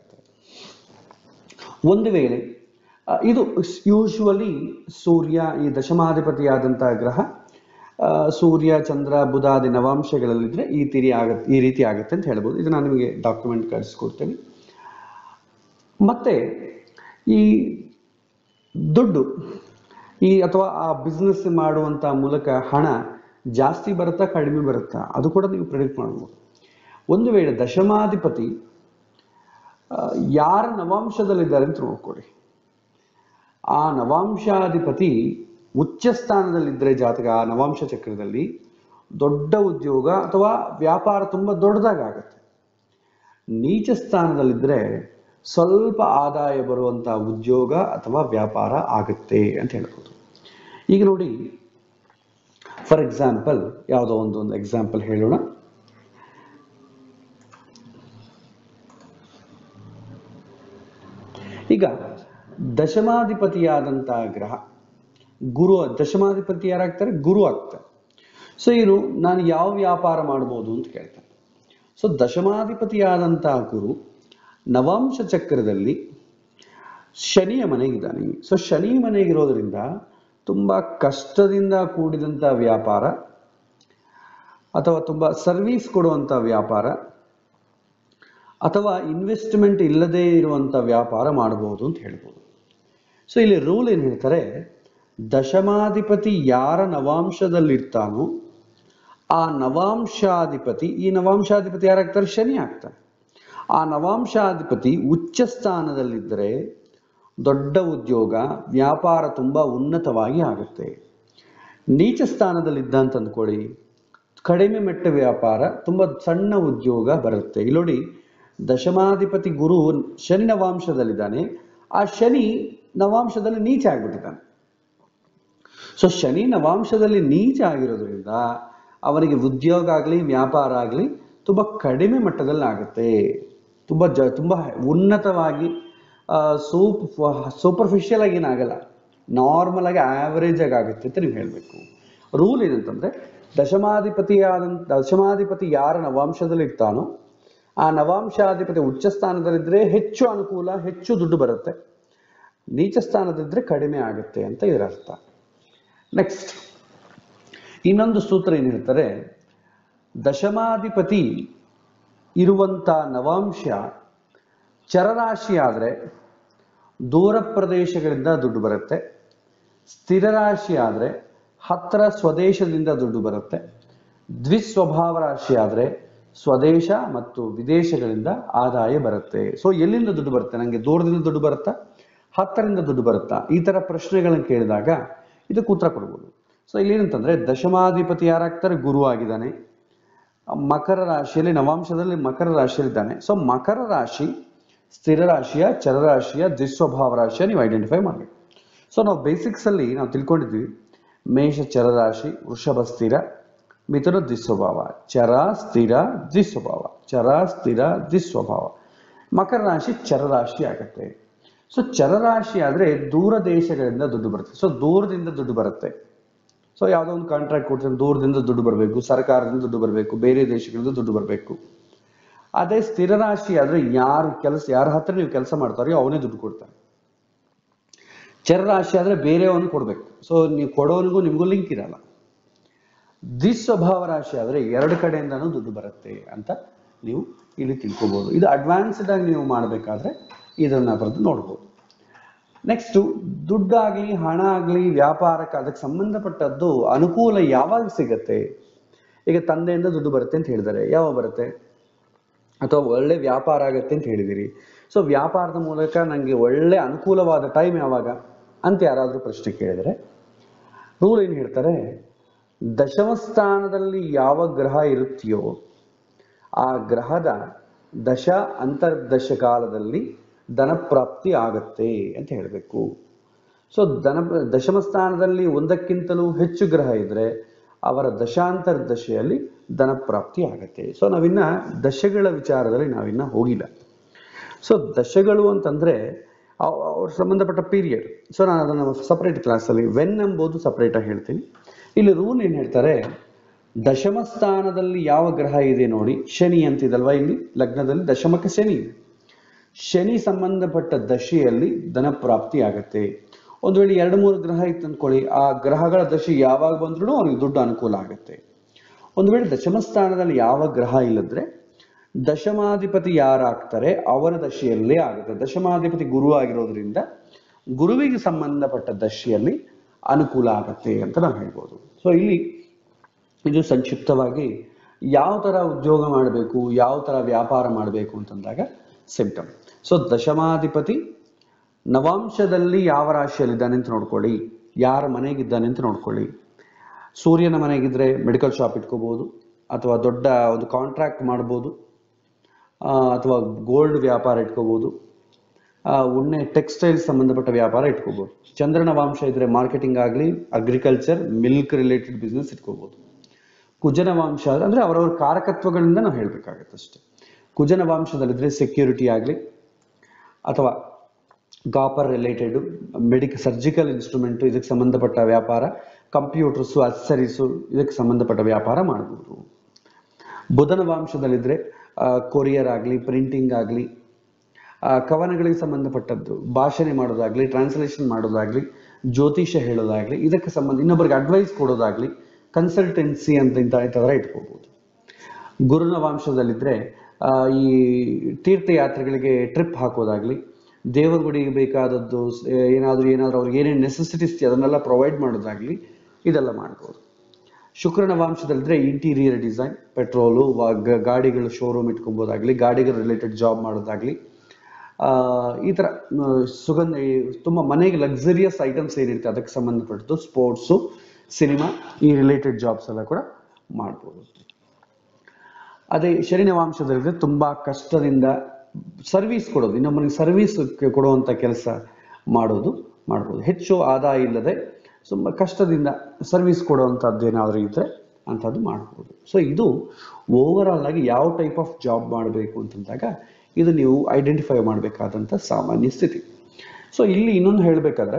ಒಂದು ವೇಳೆ ಆ, ಇದು ಯೂಶುವಲಿ ಸೂರ್ಯ ಈ ದಶಮಾಧಿಪತಿಯಾದಂಥ ಗ್ರಹ ಆ, ಸೂರ್ಯ ಚಂದ್ರ ಬುಧಾದಿ ನವಾಂಶಗಳಲ್ಲಿದ್ರೆ ಈ ತಿರಿ ಆಗತ್ತೆ ಈ ರೀತಿ ಆಗುತ್ತೆ ಅಂತ ಹೇಳ್ಬೋದು ಇದು ನಾನು ನಿಮಗೆ ಡಾಕ್ಯುಮೆಂಟ್ ಕಳಿಸ್ಕೊಡ್ತೇನೆ ಮತ್ತೆ ಈ ದುಡ್ಡು ಈ ಅಥವಾ ಆ ಬಿಸ್ನೆಸ್ ಮಾಡುವಂಥ ಮೂಲಕ ಹಣ ಜಾಸ್ತಿ ಬರುತ್ತಾ ಕಡಿಮೆ ಬರುತ್ತಾ ಅದು ಕೂಡ ನೀವು ಪ್ರಿಡಿಕ್ಟ್ ಮಾಡ್ಬೋದು ಒಂದು ವೇಳೆ ದಶಮಾಧಿಪತಿ ಆ, ಯಾರ ನವಾಂಶದಲ್ಲಿದ್ದಾರೆ ಅಂತ ನೋಡ್ಕೊಳ್ಳಿ ಆ ನವಾಂಶಾಧಿಪತಿ ಉಚ್ಚ ಸ್ಥಾನದಲ್ಲಿದ್ದರೆ ಜಾತಕ ಆ ನವಾಂಶ ಚಕ್ರದಲ್ಲಿ ದೊಡ್ಡ ಉದ್ಯೋಗ ಅಥವಾ ವ್ಯಾಪಾರ ತುಂಬ ದೊಡ್ಡದಾಗುತ್ತೆ ನೀಚ ಸ್ಥಾನದಲ್ಲಿದ್ದರೆ ಸ್ವಲ್ಪ ಆದಾಯ ಬರುವಂಥ ಉದ್ಯೋಗ ಅಥವಾ ವ್ಯಾಪಾರ ಆಗುತ್ತೆ ಅಂತ ಹೇಳ್ಬೋದು ಈಗ ನೋಡಿ ಫಾರ್ ಎಕ್ಸಾಂಪಲ್ ಯಾವುದೋ ಒಂದು ಒಂದು ಎಕ್ಸಾಂಪಲ್ ಹೇಳೋಣ ಈಗ ದಶಮಾಧಿಪತಿಯಾದಂಥ ಗ್ರಹ ಗುರು ದಶಮಾಧಿಪತಿ ಯಾರಾಗ್ತಾರೆ ಗುರು ಆಗ್ತಾರೆ ಸೊ ಇವರು ನಾನು ಯಾವ ವ್ಯಾಪಾರ ಮಾಡ್ಬೋದು ಅಂತ ಕೇಳ್ತಾರೆ ಸೊ ದಶಮಾಧಿಪತಿಯಾದಂಥ ಗುರು ನವಾಂಶ ಚಕ್ರದಲ್ಲಿ ಶನಿಯ ಮನೆಗಿದ್ದಾನೆ ಸೊ ಶನಿ ಮನೆಗಿರೋದ್ರಿಂದ ತುಂಬ ಕಷ್ಟದಿಂದ ಕೂಡಿದಂಥ ವ್ಯಾಪಾರ ಅಥವಾ ತುಂಬ ಸರ್ವಿಸ್ ಕೊಡುವಂಥ ವ್ಯಾಪಾರ ಅಥವಾ ಇನ್ವೆಸ್ಟ್ಮೆಂಟ್ ಇಲ್ಲದೇ ಇರುವಂಥ ವ್ಯಾಪಾರ ಮಾಡಬಹುದು ಅಂತ ಹೇಳ್ಬೋದು ಸೊ ಇಲ್ಲಿ ರೂಲ್ ಏನು ಹೇಳ್ತಾರೆ ದಶಮಾಧಿಪತಿ ಯಾರ ನವಾಂಶದಲ್ಲಿರ್ತಾನೋ ಆ ನವಾಂಶಾಧಿಪತಿ ಈ ನವಾಂಶಾಧಿಪತಿ ಯಾರಾಗ್ತಾರೆ ಶನಿ ಆಗ್ತಾರೆ ಆ ನವಾಂಶಾಧಿಪತಿ ಉಚ್ಚ ಸ್ಥಾನದಲ್ಲಿದ್ದರೆ ದೊಡ್ಡ ಉದ್ಯೋಗ ವ್ಯಾಪಾರ ತುಂಬ ಉನ್ನತವಾಗಿ ಆಗುತ್ತೆ ನೀಚ ಸ್ಥಾನದಲ್ಲಿದ್ದ ಅಂತ ಅಂದ್ಕೊಳ್ಳಿ ಕಡಿಮೆ ಮೆಟ್ಟ ವ್ಯಾಪಾರ ತುಂಬ ಸಣ್ಣ ಉದ್ಯೋಗ ಬರುತ್ತೆ ಇಲ್ಲಿ ನೋಡಿ ದಶಮಾಧಿಪತಿ ಗುರು ಶನಿ ನವಾಂಶದಲ್ಲಿದ್ದಾನೆ ಆ ಶನಿ ನವಾಂಶದಲ್ಲಿ ನೀಚ ಆಗ್ಬಿಟ್ಟಿದ್ದಾನೆ ಸೊ ಶನಿ ನವಾಂಶದಲ್ಲಿ ನೀಚ ಆಗಿರೋದ್ರಿಂದ ಅವನಿಗೆ ಉದ್ಯೋಗ ಆಗಲಿ ವ್ಯಾಪಾರ ಆಗಲಿ ತುಂಬ ಕಡಿಮೆ ಮಟ್ಟದಲ್ಲಿ ಆಗುತ್ತೆ ತುಂಬ ಜ ತುಂಬ ಉನ್ನತವಾಗಿ ಸೂಪ್ ಸೂಪರ್ಫಿಷಿಯಲ್ ಆಗಿ ಏನಾಗಲ್ಲ ನಾರ್ಮಲ್ ಆಗಿ ಆವರೇಜ್ ಆಗಿ ಆಗುತ್ತೆ ಅಂತ ನೀವು ಹೇಳಬೇಕು ರೂಲ್ ಏನಂತಂದ್ರೆ ದಶಮಾಧಿಪತಿಯಾದಂಥ ದಶಮಾಧಿಪತಿ ಯಾರ ನವಾಂಶದಲ್ಲಿ ಇರ್ತಾನೋ ಆ ನವಾಂಶಾಧಿಪತಿ ಉಚ್ಚ ಸ್ಥಾನದಲ್ಲಿದ್ದರೆ ಹೆಚ್ಚು ಅನುಕೂಲ ಹೆಚ್ಚು ದುಡ್ಡು ಬರುತ್ತೆ ನೀಚ ಸ್ಥಾನದಿದ್ದರೆ ಕಡಿಮೆ ಆಗುತ್ತೆ ಅಂತ ಇದರ ಅರ್ಥ ನೆಕ್ಸ್ಟ್ ಇನ್ನೊಂದು ಸೂತ್ರ ಏನು ಹೇಳ್ತಾರೆ ದಶಮಾಧಿಪತಿ ಇರುವಂಥ ನವಾಂಶ ಚರರಾಶಿ ಆದರೆ ದೂರ ಪ್ರದೇಶಗಳಿಂದ ದುಡ್ಡು ಬರುತ್ತೆ ಸ್ಥಿರ ರಾಶಿ ಆದರೆ ಹತ್ತಿರ ಸ್ವದೇಶದಿಂದ ದುಡ್ಡು ಬರುತ್ತೆ ದ್ವಿಸ್ವಭಾವ ರಾಶಿ ಆದರೆ ಸ್ವದೇಶ ಮತ್ತು ವಿದೇಶಗಳಿಂದ ಆದಾಯ ಬರುತ್ತೆ ಸೊ ಎಲ್ಲಿಂದ ದುಡ್ಡು ಬರುತ್ತೆ ನನಗೆ ದೂರದಿಂದ ದುಡ್ಡು ಬರುತ್ತಾ ಹತ್ತರಿಂದ ದುಡ್ಡು ಬರುತ್ತಾ ಈ ಥರ ಪ್ರಶ್ನೆಗಳನ್ನು ಕೇಳಿದಾಗ ಇದಕ್ಕೆ ಉತ್ತರ ಕೊಡ್ಬೋದು ಸೊ ಇಲ್ಲಿ ಏನಂತಂದ್ರೆ ದಶಮಾಧಿಪತಿ ಯಾರಾಗ್ತಾರೆ ಗುರು ಆಗಿದ್ದಾನೆ ಮಕರ ರಾಶಿಯಲ್ಲಿ ನವಾಂಶದಲ್ಲಿ ಮಕರ ರಾಶಿಯಲ್ಲಿದ್ದಾನೆ ಸೊ ಮಕರ ರಾಶಿ ಸ್ಥಿರ ರಾಶಿಯ ಚರರಾಶಿಯ ದ್ವಿಸ್ವಭಾವ ರಾಶಿಯ ನೀವು ಐಡೆಂಟಿಫೈ ಮಾಡಬೇಕು ಸೊ ನಾವು ಬೇಸಿಕ್ಸ್ ಅಲ್ಲಿ ನಾವು ತಿಳ್ಕೊಂಡಿದ್ವಿ ಮೇಷ ಚರರಾಶಿ ವೃಷಭ ಸ್ಥಿರ ಮಿಥುನ ದ್ವಿಸ್ವಭಾವ ಚರ ಸ್ಥಿರ ದ್ವಿಸ್ವಭಾವ ಚರ ಸ್ಥಿರ ದ್ವಿಸ್ವಭಾವ ಮಕರ ರಾಶಿ ಚರರಾಶಿ ಆಗತ್ತೆ ಸೊ ಚರರಾಶಿ ಆದ್ರೆ ದೂರ ದೇಶಗಳಿಂದ ದುಡ್ಡು ಬರುತ್ತೆ ಸೊ ದೂರದಿಂದ ದುಡ್ಡು ಬರುತ್ತೆ ಸೊ ಯಾವುದೋ ಒಂದು ಕಾಂಟ್ರಾಕ್ಟ್ ಕೊಡ್ತಾರೆ ದೂರದಿಂದ ದುಡ್ಡು ಬರಬೇಕು ಸರ್ಕಾರದಿಂದ ದುಡ್ಡು ಬರಬೇಕು ಬೇರೆ ದೇಶಗಳಿಂದ ದುಡ್ಡು ಬರಬೇಕು ಅದೇ ಸ್ಥಿರ ರಾಶಿ ಆದ್ರೆ ಯಾರು ಕೆಲಸ ಯಾರ ಹತ್ರ ನೀವು ಕೆಲಸ ಮಾಡ್ತಾರೋ ಅವನೇ ದುಡ್ಡು ಕೊಡ್ತಾನೆ ಚರ ರಾಶಿ ಆದ್ರೆ ಬೇರೆಯವನು ಕೊಡ್ಬೇಕು ಸೊ ನೀವು ಕೊಡೋನಿಗೂ ನಿಮಗೂ ಲಿಂಕ್ ಇರಲ್ಲ ದ್ವಿಸ್ವಭಾವ ರಾಶಿ ಆದ್ರೆ ಎರಡು ಕಡೆಯಿಂದನೂ ದುಡ್ಡು ಬರುತ್ತೆ ಅಂತ ನೀವು ಇಲ್ಲಿ ತಿಳ್ಕೊಬಹುದು ಇದು ಅಡ್ವಾನ್ಸ್ಡ್ ಆಗಿ ನೀವು ಮಾಡಬೇಕಾದ್ರೆ ಇದನ್ನ ಬರೆದು ನೋಡ್ಬೋದು ನೆಕ್ಸ್ಟ್ ದುಡ್ಡಾಗ್ಲಿ ಹಣ ಆಗಲಿ ವ್ಯಾಪಾರಕ್ಕೆ ಅದಕ್ಕೆ ಸಂಬಂಧಪಟ್ಟದ್ದು ಅನುಕೂಲ ಯಾವಾಗ ಸಿಗತ್ತೆ ಈಗ ತಂದೆಯಿಂದ ದುಡ್ಡು ಬರುತ್ತೆ ಅಂತ ಹೇಳಿದ್ದಾರೆ ಯಾವಾಗ ಬರುತ್ತೆ ಅಥವಾ ಒಳ್ಳೆ ವ್ಯಾಪಾರ ಆಗತ್ತೆ ಅಂತ ಹೇಳಿದಿರಿ ಸೊ ವ್ಯಾಪಾರದ ಮೂಲಕ ನನಗೆ ಒಳ್ಳೆ ಅನುಕೂಲವಾದ ಟೈಮ್ ಯಾವಾಗ ಅಂತ ಯಾರಾದರೂ ಪ್ರಶ್ನೆ ಕೇಳಿದರೆ ರೂಲ್ ಏನು ಹೇಳ್ತಾರೆ ದಶಮ ಸ್ಥಾನದಲ್ಲಿ ಯಾವ ಗ್ರಹ ಇರುತ್ತೆಯೋ ಆ ಗ್ರಹದ ದಶ ಅಂತರ್ದಶ ಕಾಲದಲ್ಲಿ ಧನಪ್ರಾಪ್ತಿ ಆಗತ್ತೆ ಅಂತ ಹೇಳಬೇಕು ಸೊ ಧನ ದಶಮ ಸ್ಥಾನದಲ್ಲಿ ಒಂದಕ್ಕಿಂತಲೂ ಹೆಚ್ಚು ಗ್ರಹ ಇದ್ರೆ ಅವರ ದಶಾಂತರ್ದಶೆಯಲ್ಲಿ ಧನಪ್ರಾಪ್ತಿ ಆಗತ್ತೆ ಸೊ ನಾವಿನ್ನ ದಶಗಳ ವಿಚಾರದಲ್ಲಿ ನಾವಿನ್ನ ಹೋಗಿಲ್ಲ ಸೊ ದಶಗಳು ಅಂತಂದ್ರೆ ಅವ್- ಅವ್ರ ಸಂಬಂಧಪಟ್ಟ ಪೀರಿಯಡ್ ಸೊ ನಾನು ಅದನ್ನು ಸಪ್ರೇಟ್ ಕ್ಲಾಸಲ್ಲಿ ವೆನ್ ಎಂಬುದು ಸಪ್ರೇಟಾಗಿ ಹೇಳ್ತೀನಿ ಇಲ್ಲಿ ರೂಲ್ ಏನು ಹೇಳ್ತಾರೆ ದಶಮ ಸ್ಥಾನದಲ್ಲಿ ಯಾವ ಗ್ರಹ ಇದೆ ನೋಡಿ ಶನಿ ಅಂತಿದಲ್ವಾ ಇಲ್ಲಿ ಲಗ್ನದಲ್ಲಿ ದಶಮಕ್ಕೆ ಶನಿ ಇದೆ ಶನಿ ಸಂಬಂಧಪಟ್ಟ ದಶೆಯಲ್ಲಿ ಧನ ಪ್ರಾಪ್ತಿ ಆಗತ್ತೆ ಒಂದು ವೇಳೆ ಎರಡು ಮೂರು ಗ್ರಹ ಇತ್ತು ಅಂದ್ಕೊಳ್ಳಿ ಆ ಗ್ರಹಗಳ ದಶೆ ಯಾವಾಗ ಬಂದ್ರೂ ಅವನಿಗೆ ದುಡ್ಡು ಅನುಕೂಲ ಆಗುತ್ತೆ ಒಂದು ವೇಳೆ ದಶಮ ಸ್ಥಾನದಲ್ಲಿ ಯಾವ ಗ್ರಹ ಇಲ್ಲದ್ರೆ ದಶಮಾಧಿಪತಿ ಯಾರಾಗ್ತಾರೆ ಅವರ ದಶೆಯಲ್ಲೇ ಆಗುತ್ತೆ ದಶಮಾಧಿಪತಿ ಗುರು ಆಗಿರೋದ್ರಿಂದ ಗುರುವಿಗೆ ಸಂಬಂಧಪಟ್ಟ ದಶೆಯಲ್ಲಿ ಅನುಕೂಲ ಆಗತ್ತೆ ಅಂತ ನಾವು ಹೇಳ್ಬೋದು ಸೊ ಇಲ್ಲಿ ಇದು ಸಂಕ್ಷಿಪ್ತವಾಗಿ ಯಾವ ತರ ಉದ್ಯೋಗ ಮಾಡಬೇಕು ಯಾವ ತರ ವ್ಯಾಪಾರ ಮಾಡಬೇಕು ಅಂತಂದಾಗ ಸಿಂಪ್ಟಮ್ ಸೊ ದಶಮಾಧಿಪತಿ ನವಾಂಶದಲ್ಲಿ ಯಾವ ರಾಶಿಯಲ್ಲಿದ್ದಾನೆ ಅಂತ ನೋಡ್ಕೊಳ್ಳಿ ಯಾರ ಮನೆಗಿದ್ದಾನೆ ಅಂತ ನೋಡ್ಕೊಳ್ಳಿ ಸೂರ್ಯನ ಮನೆಗಿದ್ರೆ ಮೆಡಿಕಲ್ ಶಾಪ್ ಇಟ್ಕೋಬಹುದು ಅಥವಾ ದೊಡ್ಡ ಒಂದು ಕಾಂಟ್ರಾಕ್ಟ್ ಮಾಡ್ಬೋದು ಆ, ಅಥವಾ ಗೋಲ್ಡ್ ವ್ಯಾಪಾರ ಇಟ್ಕೋಬಹುದು ಆ, ಉಣ್ಣೆ ಟೆಕ್ಸ್ಟೈಲ್ ಸಂಬಂಧಪಟ್ಟ ವ್ಯಾಪಾರ ಇಟ್ಕೋಬಹುದು ಚಂದ್ರನ ವಂಶ ಇದ್ರೆ ಮಾರ್ಕೆಟಿಂಗ್ ಆಗಲಿ ಅಗ್ರಿಕಲ್ಚರ್ ಮಿಲ್ಕ್ ರಿಲೇಟೆಡ್ ಬಿಸ್ನೆಸ್ ಇಟ್ಕೋಬಹುದು ಕುಜನ ವಂಶ ಅಂದ್ರೆ ಅವರವರ ಕಾರಕತ್ವಗಳಿಂದ ನಾವು ಹೇಳ್ಬೇಕಾಗತ್ತೆ ಅಷ್ಟೇ ಕುಜನ ವಂಶದಲ್ಲಿದ್ರೆ ಸೆಕ್ಯೂರಿಟಿ ಆಗಲಿ ಅಥವಾ ಗಾಪರ್ ರಿಲೇಟೆಡ್ ಮೆಡಿಕಲ್ ಸರ್ಜಿಕಲ್ ಇನ್ಸ್ಟ್ರೂಮೆಂಟ್ ಇದಕ್ಕೆ ಸಂಬಂಧಪಟ್ಟ ವ್ಯಾಪಾರ ಕಂಪ್ಯೂಟರ್ಸು ಅಕ್ಸರೀಸು ಇದಕ್ಕೆ ಸಂಬಂಧಪಟ್ಟ ವ್ಯಾಪಾರ ಮಾಡ್ಬೋದು ಬುಧನ ವಂಶದಲ್ಲಿದ್ರೆ ಕೊರಿಯರ್ ಆಗಲಿ ಪ್ರಿಂಟಿಂಗ್ ಆಗಲಿ ಕವನಗಳಿಗೆ ಸಂಬಂಧಪಟ್ಟದ್ದು ಭಾಷಣೆ ಮಾಡೋದಾಗ್ಲಿ ಟ್ರಾನ್ಸ್ಲೇಷನ್ ಮಾಡೋದಾಗ್ಲಿ ಜ್ಯೋತಿಷ್ಯ ಹೇಳೋದಾಗ್ಲಿ ಇದಕ್ಕೆ ಸಂಬಂಧ ಇನ್ನೊಬ್ಬರಿಗೆ ಅಡ್ವೈಸ್ ಕೊಡೋದಾಗ್ಲಿ ಕನ್ಸಲ್ಟೆನ್ಸಿ ಅಂತ ಇಂಥ ಈ ಥರ ಇಟ್ಕೋಬಹುದು ಗುರುನ ವಂಶದಲ್ಲಿದ್ರೆ ಆ, ಈ ತೀರ್ಥಯಾತ್ರೆಗಳಿಗೆ ಟ್ರಿಪ್ ಹಾಕೋದಾಗ್ಲಿ ದೇವರ ಗುಡಿಗೆ ಬೇಕಾದದ್ದು ಸ್- ಏನಾದ್ರೂ ಏನಾದ್ರೂ ಅವ್ರಿಗೆ ಏನೇನು ನೆಸೆಸಿಟೀಸ್ ಅದನ್ನೆಲ್ಲ ಪ್ರೊವೈಡ್ ಮಾಡೋದಾಗ್ಲಿ ಇದೆಲ್ಲ ಮಾಡ್ಬೋದು ಶುಕ್ರನ ವಂಶದಲ್ಲಿದ್ರೆ ಇಂಟೀರಿಯರ್ ಡಿಸೈನ್ ಪೆಟ್ರೋಲು ಗಾಡಿಗಳು ಶೋರೂಮ್ ಇಟ್ಕೊಬೋದಾಗ್ಲಿ ಗಾಡಿಗಳ ರಿಲೇಟೆಡ್ ಜಾಬ್ ಮಾಡೋದಾಗ್ಲಿ ಆ, ಈ ಥರ ಆ, ಸುಗಂಧ ಈ ತುಂಬ ಮನೆಗೆ ಲಕ್ಸರಿಯಸ್ ಐಟಮ್ಸ್ ಏನಿರುತ್ತೆ ಅದಕ್ಕೆ ಸಂಬಂಧಪಟ್ಟದ್ದು ಸ್ಪೋರ್ಟ್ಸು ಸಿನಿಮಾ ಈ ರಿಲೇಟೆಡ್ ಜಾಬ್ಸ್ ಎಲ್ಲ ಕೂಡ ಮಾಡ್ಬೋದು ಅದೇ ಶನಿನ ವಂಶದಲ್ಲಿದ್ರೆ ತುಂಬಾ ಕಷ್ಟದಿಂದ ಸರ್ವಿಸ್ ಕೊಡೋದು ಇನ್ನೊಬ್ಬನಿಗೆ ಸರ್ವಿಸ್ ಕೊಡುವಂಥ ಕೆಲಸ ಮಾಡೋದು ಮಾಡ್ಬೋದು ಹೆಚ್ಚು ಆದಾಯ ಇಲ್ಲದೆ ತುಂಬ ಕಷ್ಟದಿಂದ ಸರ್ವಿಸ್ ಕೊಡುವಂಥದ್ದು ಏನಾದರೂ ಇದ್ದರೆ ಅಂಥದ್ದು ಮಾಡ್ಬೋದು ಸೊ ಇದು ಓವರ್ ಆಲ್ ಆಗಿ ಯಾವ ಟೈಪ್ ಆಫ್ ಜಾಬ್ ಮಾಡಬೇಕು ಅಂತಂದಾಗ ಇದು ನೀವು ಐಡೆಂಟಿಫೈ ಮಾಡಬೇಕಾದಂಥ ಸಾಮಾನ್ಯ ಸ್ಥಿತಿ ಸೊ ಇಲ್ಲಿ ಇನ್ನೊಂದು ಹೇಳಬೇಕಾದ್ರೆ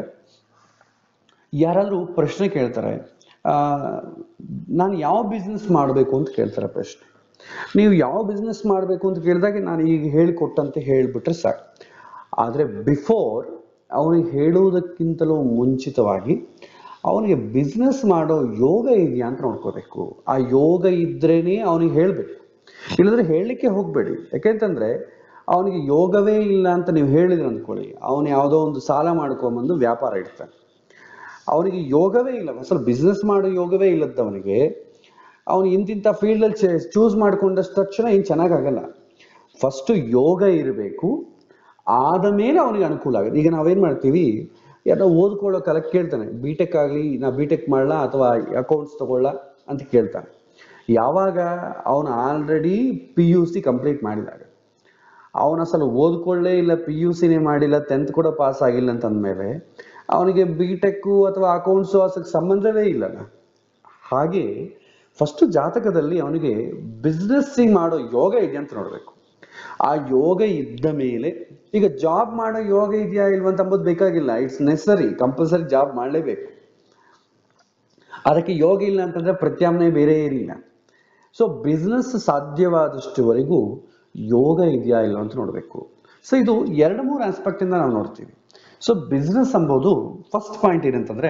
ಯಾರಾದರೂ ಪ್ರಶ್ನೆ ಕೇಳ್ತಾರೆ ಆ, ನಾನು ಯಾವ ಬಿಸ್ನೆಸ್ ಮಾಡಬೇಕು ಅಂತ ಕೇಳ್ತಾರೆ ಪ್ರಶ್ನೆ ನೀವು ಯಾವ ಬಿಸ್ನೆಸ್ ಮಾಡಬೇಕು ಅಂತ ಕೇಳಿದಾಗ ನಾನು ಈಗ ಹೇಳಿಕೊಟ್ಟಂತೆ ಹೇಳಿಬಿಟ್ರೆ ಸಾಕು ಆದರೆ ಬಿಫೋರ್ ಅವನಿಗೆ ಹೇಳುವುದಕ್ಕಿಂತಲೂ ಮುಂಚಿತವಾಗಿ ಅವನಿಗೆ ಬಿಸ್ನೆಸ್ ಮಾಡೋ ಯೋಗ ಇದೆಯಾ ಅಂತ ನೋಡ್ಕೋಬೇಕು ಆ ಯೋಗ ಇದ್ರೇನೆ ಅವನಿಗೆ ಹೇಳಬೇಕು ಇಲ್ಲದ್ರೆ ಹೇಳಲಿಕ್ಕೆ ಹೋಗಬೇಡಿ ಯಾಕೆಂತಂದ್ರೆ ಅವನಿಗೆ ಯೋಗವೇ ಇಲ್ಲ ಅಂತ ನೀವು ಹೇಳಿದ್ರೆ ಅಂದ್ಕೊಳ್ಳಿ ಅವನು ಯಾವುದೋ ಒಂದು ಸಾಲ ಮಾಡ್ಕೊಂಬಂದು ವ್ಯಾಪಾರ ಇಡ್ತಾನೆ ಅವನಿಗೆ ಯೋಗವೇ ಇಲ್ಲ ಅಸಲು ಬಿಸ್ನೆಸ್ ಮಾಡೋ ಯೋಗವೇ ಇಲ್ಲದವನಿಗೆ ಅವನು ಇಂತಿಂಥ ಫೀಲ್ಡಲ್ಲಿ ಚೂಸ್ ಮಾಡ್ಕೊಂಡಷ್ಟು ತಕ್ಷಣ ಏನು ಚೆನ್ನಾಗಾಗಲ್ಲ ಫಸ್ಟ್ ಯೋಗ ಇರಬೇಕು ಆದ ಮೇಲೆ ಅವನಿಗೆ ಅನುಕೂಲ ಆಗುತ್ತೆ ಈಗ ನಾವೇನು ಮಾಡ್ತೀವಿ ಯಾರೋ ಓದ್ಕೊಳ್ಳೋ ಕಾಲಕ್ಕೆ ಕೇಳ್ತಾನೆ ಬಿ ಟೆಕ್ ಆಗಲಿ ನಾ ಬಿ ಟೆಕ್ ಮಾಡಲಾ ಅಥವಾ ಅಕೌಂಟ್ಸ್ ತಗೊಳ್ಳ ಅಂತ ಕೇಳ್ತಾನೆ ಯಾವಾಗ ಅವನು already P U C complete ಮಾಡಿದಾಗ ಅವನ ಅಸಲು ಓದ್ಕೊಳ್ಳೇ ಇಲ್ಲ ಪಿ ಯು ಸಿನೇ ಮಾಡಿಲ್ಲ ಟೆಂತ್ ಕೂಡ ಪಾಸ್ ಆಗಿಲ್ಲ ಅಂತಂದ್ಮೇಲೆ ಅವನಿಗೆ ಬಿ ಟೆಕ್ಕು ಅಥವಾ ಅಕೌಂಟ್ಸು ಅದಕ್ಕೆ ಸಂಬಂಧವೇ ಇಲ್ಲಲ್ಲ ಹಾಗೆ ಫಸ್ಟ್ ಜಾತಕದಲ್ಲಿ ಅವನಿಗೆ ಬಿಸ್ನೆಸ್ಸಿಂಗ್ ಮಾಡೋ ಯೋಗ ಇದೆ ಅಂತ ನೋಡಬೇಕು ಆ ಯೋಗ ಇದ್ದ ಮೇಲೆ ಈಗ ಜಾಬ್ ಮಾಡೋ ಯೋಗ ಇದೆಯಾ ಇಲ್ವಾ ಅಂತ ಅಂಬೋದು ಬೇಕಾಗಿಲ್ಲ ಇಟ್ಸ್ ನೆಸರಿ ಕಂಪಲ್ಸರಿ ಜಾಬ್ ಮಾಡಲೇಬೇಕು ಅದಕ್ಕೆ ಯೋಗ ಇಲ್ಲ ಅಂತಂದ್ರೆ ಪ್ರತ್ಯಾಮ್ನಾಯ ಬೇರೆ ಏನಿಲ್ಲ ಸೊ ಬಿಸ್ನೆಸ್ ಸಾಧ್ಯವಾದಷ್ಟುವರೆಗೂ ಯೋಗ ಇದೆಯಾ ಇಲ್ಲ ಅಂತ ನೋಡಬೇಕು ಸೊ ಇದು ಎರಡು ಮೂರು ಆಸ್ಪೆಕ್ಟ್ ಇಂದ ನಾವು ನೋಡ್ತೀವಿ ಸೊ ಬಿಸ್ನೆಸ್ ಎಂಬುದು ಫಸ್ಟ್ ಪಾಯಿಂಟ್ ಏನಂತಂದ್ರೆ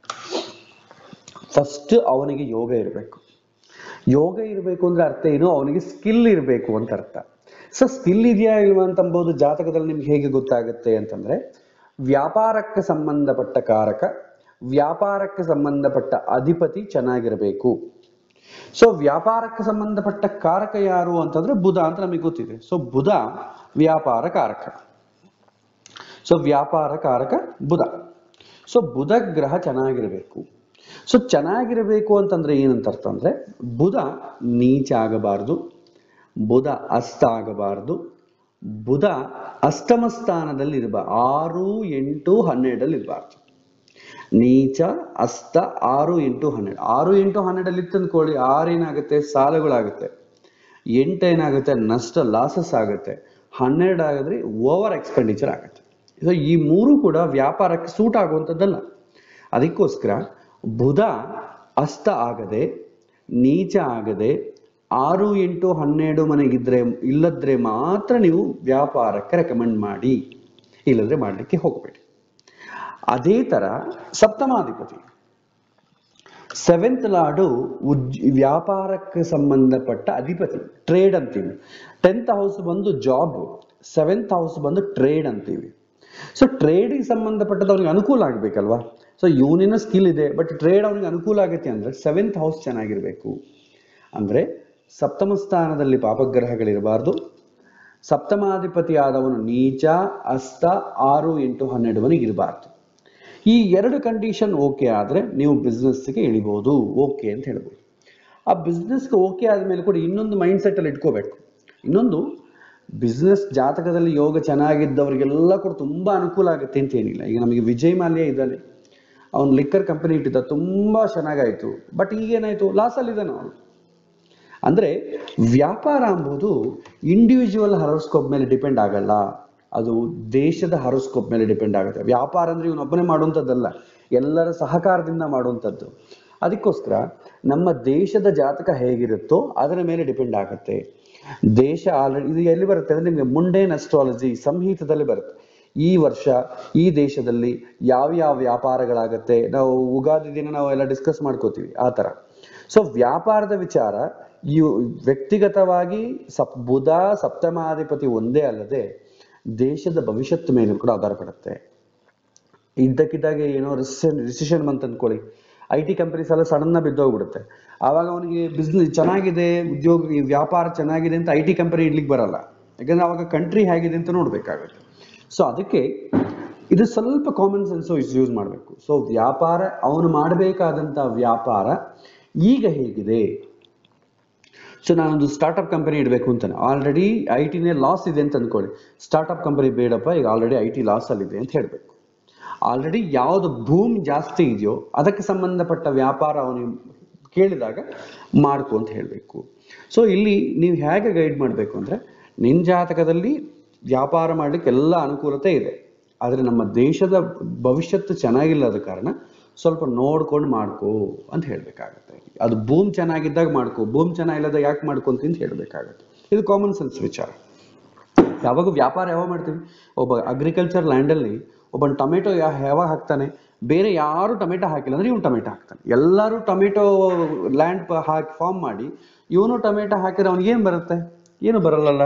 ಫಸ್ಟ್ ಅವನಿಗೆ ಯೋಗ ಇರಬೇಕು ಯೋಗ ಇರಬೇಕು ಅಂದ್ರೆ ಅರ್ಥ ಏನು ಅವನಿಗೆ ಸ್ಕಿಲ್ ಇರಬೇಕು ಅಂತ ಅರ್ಥ ಸೊ ಸ್ಕಿಲ್ ಇದೆಯಾ ಇಲ್ವಾ ಅಂತ ಅಂಬೋದು ಜಾತಕದಲ್ಲಿ ನಿಮ್ಗೆ ಹೇಗೆ ಗೊತ್ತಾಗುತ್ತೆ ಅಂತಂದ್ರೆ ವ್ಯಾಪಾರಕ್ಕೆ ಸಂಬಂಧಪಟ್ಟ ಕಾರಕ ವ್ಯಾಪಾರಕ್ಕೆ ಸಂಬಂಧಪಟ್ಟ ಅಧಿಪತಿ ಚೆನ್ನಾಗಿರಬೇಕು ಸೊ ವ್ಯಾಪಾರಕ್ಕೆ ಸಂಬಂಧಪಟ್ಟ ಕಾರಕ ಯಾರು ಅಂತಂದ್ರೆ ಬುಧ ಅಂತ ನಮಗೆ ಗೊತ್ತಿದೆ ಸೊ ಬುಧ ವ್ಯಾಪಾರ ಕಾರಕ ಸೊ ವ್ಯಾಪಾರ ಕಾರಕ ಬುಧ ಸೊ ಬುಧ ಗ್ರಹ ಚೆನ್ನಾಗಿರಬೇಕು ಸೊ ಚೆನ್ನಾಗಿರಬೇಕು ಅಂತಂದ್ರೆ ಏನಂತ ಅರ್ಥ ಅಂದ್ರೆ ಬುಧ ನೀಚ ಆಗಬಾರ್ದು ಬುಧ ಅಸ್ತ ಆಗಬಾರ್ದು ಬುಧ ಅಷ್ಟಮ ಸ್ಥಾನದಲ್ಲಿ ಇರಬಾರ್ದು ಆರು ಎಂಟು ಹನ್ನೆರಡಲ್ಲಿ ಇರಬಾರ್ದು ನೀಚ ಅಸ್ತ ಆರು ಎಂಟು ಹನ್ನೆರಡು ಆರು ಎಂಟು ಹನ್ನೆರಡಲ್ಲಿ ಇತ್ತು ಅಂದ್ಕೊಳ್ಳಿ ಆರು ಏನಾಗುತ್ತೆ ಸಾಲಗಳಾಗುತ್ತೆ ಎಂಟು ಏನಾಗುತ್ತೆ ನಷ್ಟ ಲಾಸಸ್ ಆಗುತ್ತೆ ಹನ್ನೆರಡು ಆಗಿದ್ರೆ ಓವರ್ ಎಕ್ಸ್ಪೆಂಡಿಚರ್ ಆಗುತ್ತೆ ಸೊ ಈ ಮೂರು ಕೂಡ ವ್ಯಾಪಾರಕ್ಕೆ ಸೂಟ್ ಆಗುವಂಥದ್ದಲ್ಲ ಅದಕ್ಕೋಸ್ಕರ ಬುಧ ಅಸ್ತ ಆಗದೆ ನೀಚ ಆಗದೆ ಆರು ಎಂಟು ಹನ್ನೆರಡು ಮನೆಗಿದ್ರೆ ಇಲ್ಲದ್ರೆ ಮಾತ್ರ ನೀವು ವ್ಯಾಪಾರಕ್ಕೆ ರೆಕಮೆಂಡ್ ಮಾಡಿ ಇಲ್ಲದ್ರೆ ಮಾಡಲಿಕ್ಕೆ ಹೋಗಬೇಡಿ ಅದೇ ತರ ಸಪ್ತಮಾಧಿಪತಿ ಸೆವೆಂತ್ ಲಾರ್ಡು ಉಜ್ ವ್ಯಾಪಾರಕ್ಕೆ ಸಂಬಂಧಪಟ್ಟ ಅಧಿಪತಿ ಟ್ರೇಡ್ ಅಂತೀವಿ ಟೆಂತ್ ಹೌಸ್ ಬಂದು ಜಾಬ್ ಸೆವೆಂತ್ ಹೌಸ್ ಬಂದು ಟ್ರೇಡ್ ಅಂತೀವಿ ಸೊ ಟ್ರೇಡಿಗೆ ಸಂಬಂಧಪಟ್ಟದ್ದು ಅವ್ನಿಗೆ ಅನುಕೂಲ ಆಗ್ಬೇಕಲ್ವಾ ಸೊ ಇವನಿನ ಸ್ಕಿಲ್ ಇದೆ ಬಟ್ ಟ್ರೇಡ್ ಅವನಿಗೆ ಅನುಕೂಲ ಆಗುತ್ತೆ ಅಂದ್ರೆ ಸೆವೆಂತ್ ಹೌಸ್ ಚೆನ್ನಾಗಿರ್ಬೇಕು ಅಂದ್ರೆ ಸಪ್ತಮ ಸ್ಥಾನದಲ್ಲಿ ಪಾಪಗ್ರಹಗಳಿರಬಾರ್ದು ಸಪ್ತಮಾಧಿಪತಿ ಆದವನು ನೀಚ ಅಸ್ತ ಆರು ಎಂಟು ಹನ್ನೆರಡು ಮನೆಗೆ ಇರಬಾರ್ದು ಈ ಎರಡು ಕಂಡೀಷನ್ ಓಕೆ ಆದರೆ ನೀವು ಬಿಸ್ನೆಸ್ಗೆ ಇಳಿಬೋದು ಓಕೆ ಅಂತ ಹೇಳ್ಬೋದು ಆ ಬಿಸ್ನೆಸ್ಗೆ ಓಕೆ ಆದಮೇಲೆ ಕೂಡ ಇನ್ನೊಂದು ಮೈಂಡ್ ಸೆಟ್ಟಲ್ಲಿ ಇಟ್ಕೋಬೇಕು ಇನ್ನೊಂದು ಬಿಸ್ನೆಸ್ ಜಾತಕದಲ್ಲಿ ಯೋಗ ಚೆನ್ನಾಗಿದ್ದವರಿಗೆಲ್ಲ ಕೂಡ ತುಂಬ ಅನುಕೂಲ ಆಗುತ್ತೆ ಅಂತ ಏನಿಲ್ಲ ಈಗ ನಮಗೆ ವಿಜಯ್ ಮಾಲ್ಯ ಇದ್ದಾನೆ ಅವನು ಲಿಕ್ಕರ್ ಕಂಪನಿ ಇಟ್ಟಿದ್ದ ತುಂಬ ಚೆನ್ನಾಗಾಯಿತು ಬಟ್ ಈಗೇನಾಯಿತು ಲಾಸಲ್ಲಿದ್ದಾನೆ ಅವನು ಅಂದ್ರೆ ವ್ಯಾಪಾರ ಎಂಬುದು ಇಂಡಿವಿಜುವಲ್ ಹರೋಸ್ಕೋಪ್ ಮೇಲೆ ಡಿಪೆಂಡ್ ಆಗಲ್ಲ ಅದು ದೇಶದ ಹರೋಸ್ಕೋಪ್ ಮೇಲೆ ಡಿಪೆಂಡ್ ಆಗುತ್ತೆ ವ್ಯಾಪಾರ ಅಂದ್ರೆ ಇವನೊಬ್ಬನೇ ಮಾಡುವಂಥದ್ದಲ್ಲ ಎಲ್ಲರ ಸಹಕಾರದಿಂದ ಮಾಡುವಂಥದ್ದು ಅದಕ್ಕೋಸ್ಕರ ನಮ್ಮ ದೇಶದ ಜಾತಕ ಹೇಗಿರುತ್ತೋ ಅದರ ಮೇಲೆ ಡಿಪೆಂಡ್ ಆಗುತ್ತೆ ದೇಶ ಆಲ್ರೆಡಿ ಇದು ಎಲ್ಲಿ ಬರುತ್ತೆ ಅಂದ್ರೆ ನಿಮಗೆ ಮುಂಡೇನ್ ಅಸ್ಟ್ರಾಲಜಿ ಸಂಹಿತದಲ್ಲಿ ಬರುತ್ತೆ ಈ ವರ್ಷ ಈ ದೇಶದಲ್ಲಿ ಯಾವ ಯಾವ ವ್ಯಾಪಾರಗಳಾಗತ್ತೆ ನಾವು ಉಗಾದಿ ದಿನ ನಾವು ಎಲ್ಲ ಡಿಸ್ಕಸ್ ಮಾಡ್ಕೋತೀವಿ ಆ ಥರ ಸೊ ವ್ಯಾಪಾರದ ವಿಚಾರ ಈ ವ್ಯಕ್ತಿಗತವಾಗಿ ಸಪ್ ಬುಧ ಸಪ್ತಮಾಧಿಪತಿ ಒಂದೇ ಅಲ್ಲದೆ ದೇಶದ ಭವಿಷ್ಯತ್ತು ಮೇಲೆ ಕೂಡ ಆಧಾರ ಪಡುತ್ತೆ ಇದ್ದಕ್ಕಿದ್ದಾಗೆ ಏನೋ ರಿಸೆಷನ್ ರಿಸಿಷನ್ ಬಂತ ಅಂದ್ಕೊಳ್ಳಿ ಐ ಟಿ ಕಂಪನೀಸ್ ಎಲ್ಲ ಸಡನ್ನ ಬಿದ್ದೋಗ್ಬಿಡುತ್ತೆ ಆವಾಗ ಅವನಿಗೆ ಬಿಸ್ನೆಸ್ ಚೆನ್ನಾಗಿದೆ ಉದ್ಯೋಗ ಈ ವ್ಯಾಪಾರ ಚೆನ್ನಾಗಿದೆ ಅಂತ ಐ ಟಿ ಕಂಪನಿ ಇಡ್ಲಿಕ್ಕೆ ಬರಲ್ಲ ಯಾಕಂದ್ರೆ ಅವಾಗ ಕಂಟ್ರಿ ಹೇಗಿದೆ ಅಂತ ನೋಡ್ಬೇಕಾಗುತ್ತೆ ಸೊ ಅದಕ್ಕೆ ಇದು ಸ್ವಲ್ಪ ಕಾಮನ್ ಸೆನ್ಸು ಯೂಸ್ ಮಾಡಬೇಕು ಸೊ ವ್ಯಾಪಾರ ಅವನು ಮಾಡಬೇಕಾದಂಥ ವ್ಯಾಪಾರ ಈಗ ಹೇಗಿದೆ ಸೊ ನಾನೊಂದು ಸ್ಟಾರ್ಟ್ಅಪ್ ಕಂಪನಿ ಇಡಬೇಕು ಅಂತಾನೆ ಆಲ್ರೆಡಿ ಐ ಟಿನೇ ಲಾಸ್ ಇದೆ ಅಂತ ಅಂದ್ಕೊಳ್ಳಿ ಸ್ಟಾರ್ಟ್ಅಪ್ ಕಂಪನಿ ಬೇಡಪ್ಪ ಈಗ ಆಲ್ರೆಡಿ ಐ ಟಿ ಲಾಸಲ್ಲಿದೆ ಅಂತ ಹೇಳಬೇಕು ಆಲ್ರೆಡಿ ಯಾವುದು ಭೂಮಿ ಜಾಸ್ತಿ ಇದೆಯೋ ಅದಕ್ಕೆ ಸಂಬಂಧಪಟ್ಟ ವ್ಯಾಪಾರ ಅವನಿಗೆ ಕೇಳಿದಾಗ ಮಾಡ್ಕೊ ಅಂತ ಹೇಳಬೇಕು ಸೊ ಇಲ್ಲಿ ನೀವು ಹೇಗೆ ಗೈಡ್ ಮಾಡಬೇಕು ಅಂದರೆ ನಿನ್ನ ಜಾತಕದಲ್ಲಿ ವ್ಯಾಪಾರ ಮಾಡಲಿಕ್ಕೆ ಎಲ್ಲ ಅನುಕೂಲತೆ ಇದೆ ಆದರೆ ನಮ್ಮ ದೇಶದ ಭವಿಷ್ಯತ್ತು ಚೆನ್ನಾಗಿಲ್ಲದ ಕಾರಣ ಸ್ವಲ್ಪ ನೋಡ್ಕೊಂಡು ಮಾಡ್ಕೋ ಅಂತ ಹೇಳಬೇಕಾಗತ್ತೆ ಅದು ಭೂಮಿ ಚೆನ್ನಾಗಿದ್ದಾಗ ಮಾಡ್ಕೋ ಭೂಮಿ ಚೆನ್ನಾಗಿಲ್ಲದಾಗ ಯಾಕೆ ಮಾಡ್ಕೊಂತ ಅಂತ ಹೇಳಬೇಕಾಗತ್ತೆ ಇದು ಕಾಮನ್ ಸೆನ್ಸ್ ವಿಚಾರ ಯಾವಾಗ ವ್ಯಾಪಾರ ಯಾವಾಗ ಮಾಡ್ತೀವಿ ಒಬ್ಬ ಅಗ್ರಿಕಲ್ಚರ್ ಲ್ಯಾಂಡಲ್ಲಿ ಒಬ್ಬ ಟೊಮೆಟೊ ಯಾ ಯಾವಾಗ ಹಾಕ್ತಾನೆ ಬೇರೆ ಯಾರು ಟೊಮೆಟೊ ಹಾಕಿಲ್ಲ ಅಂದ್ರೆ ಇವನು ಟೊಮೆಟೊ ಹಾಕ್ತಾನೆ ಎಲ್ಲರೂ ಟೊಮೆಟೊ ಲ್ಯಾಂಡ್ ಹಾಕಿ ಫಾರ್ಮ್ ಮಾಡಿ ಇವನು ಟೊಮೆಟೊ ಹಾಕಿದ್ರೆ ಅವ್ನಿಗೆ ಏನು ಬರುತ್ತೆ ಏನು ಬರಲ್ಲಲ್ಲ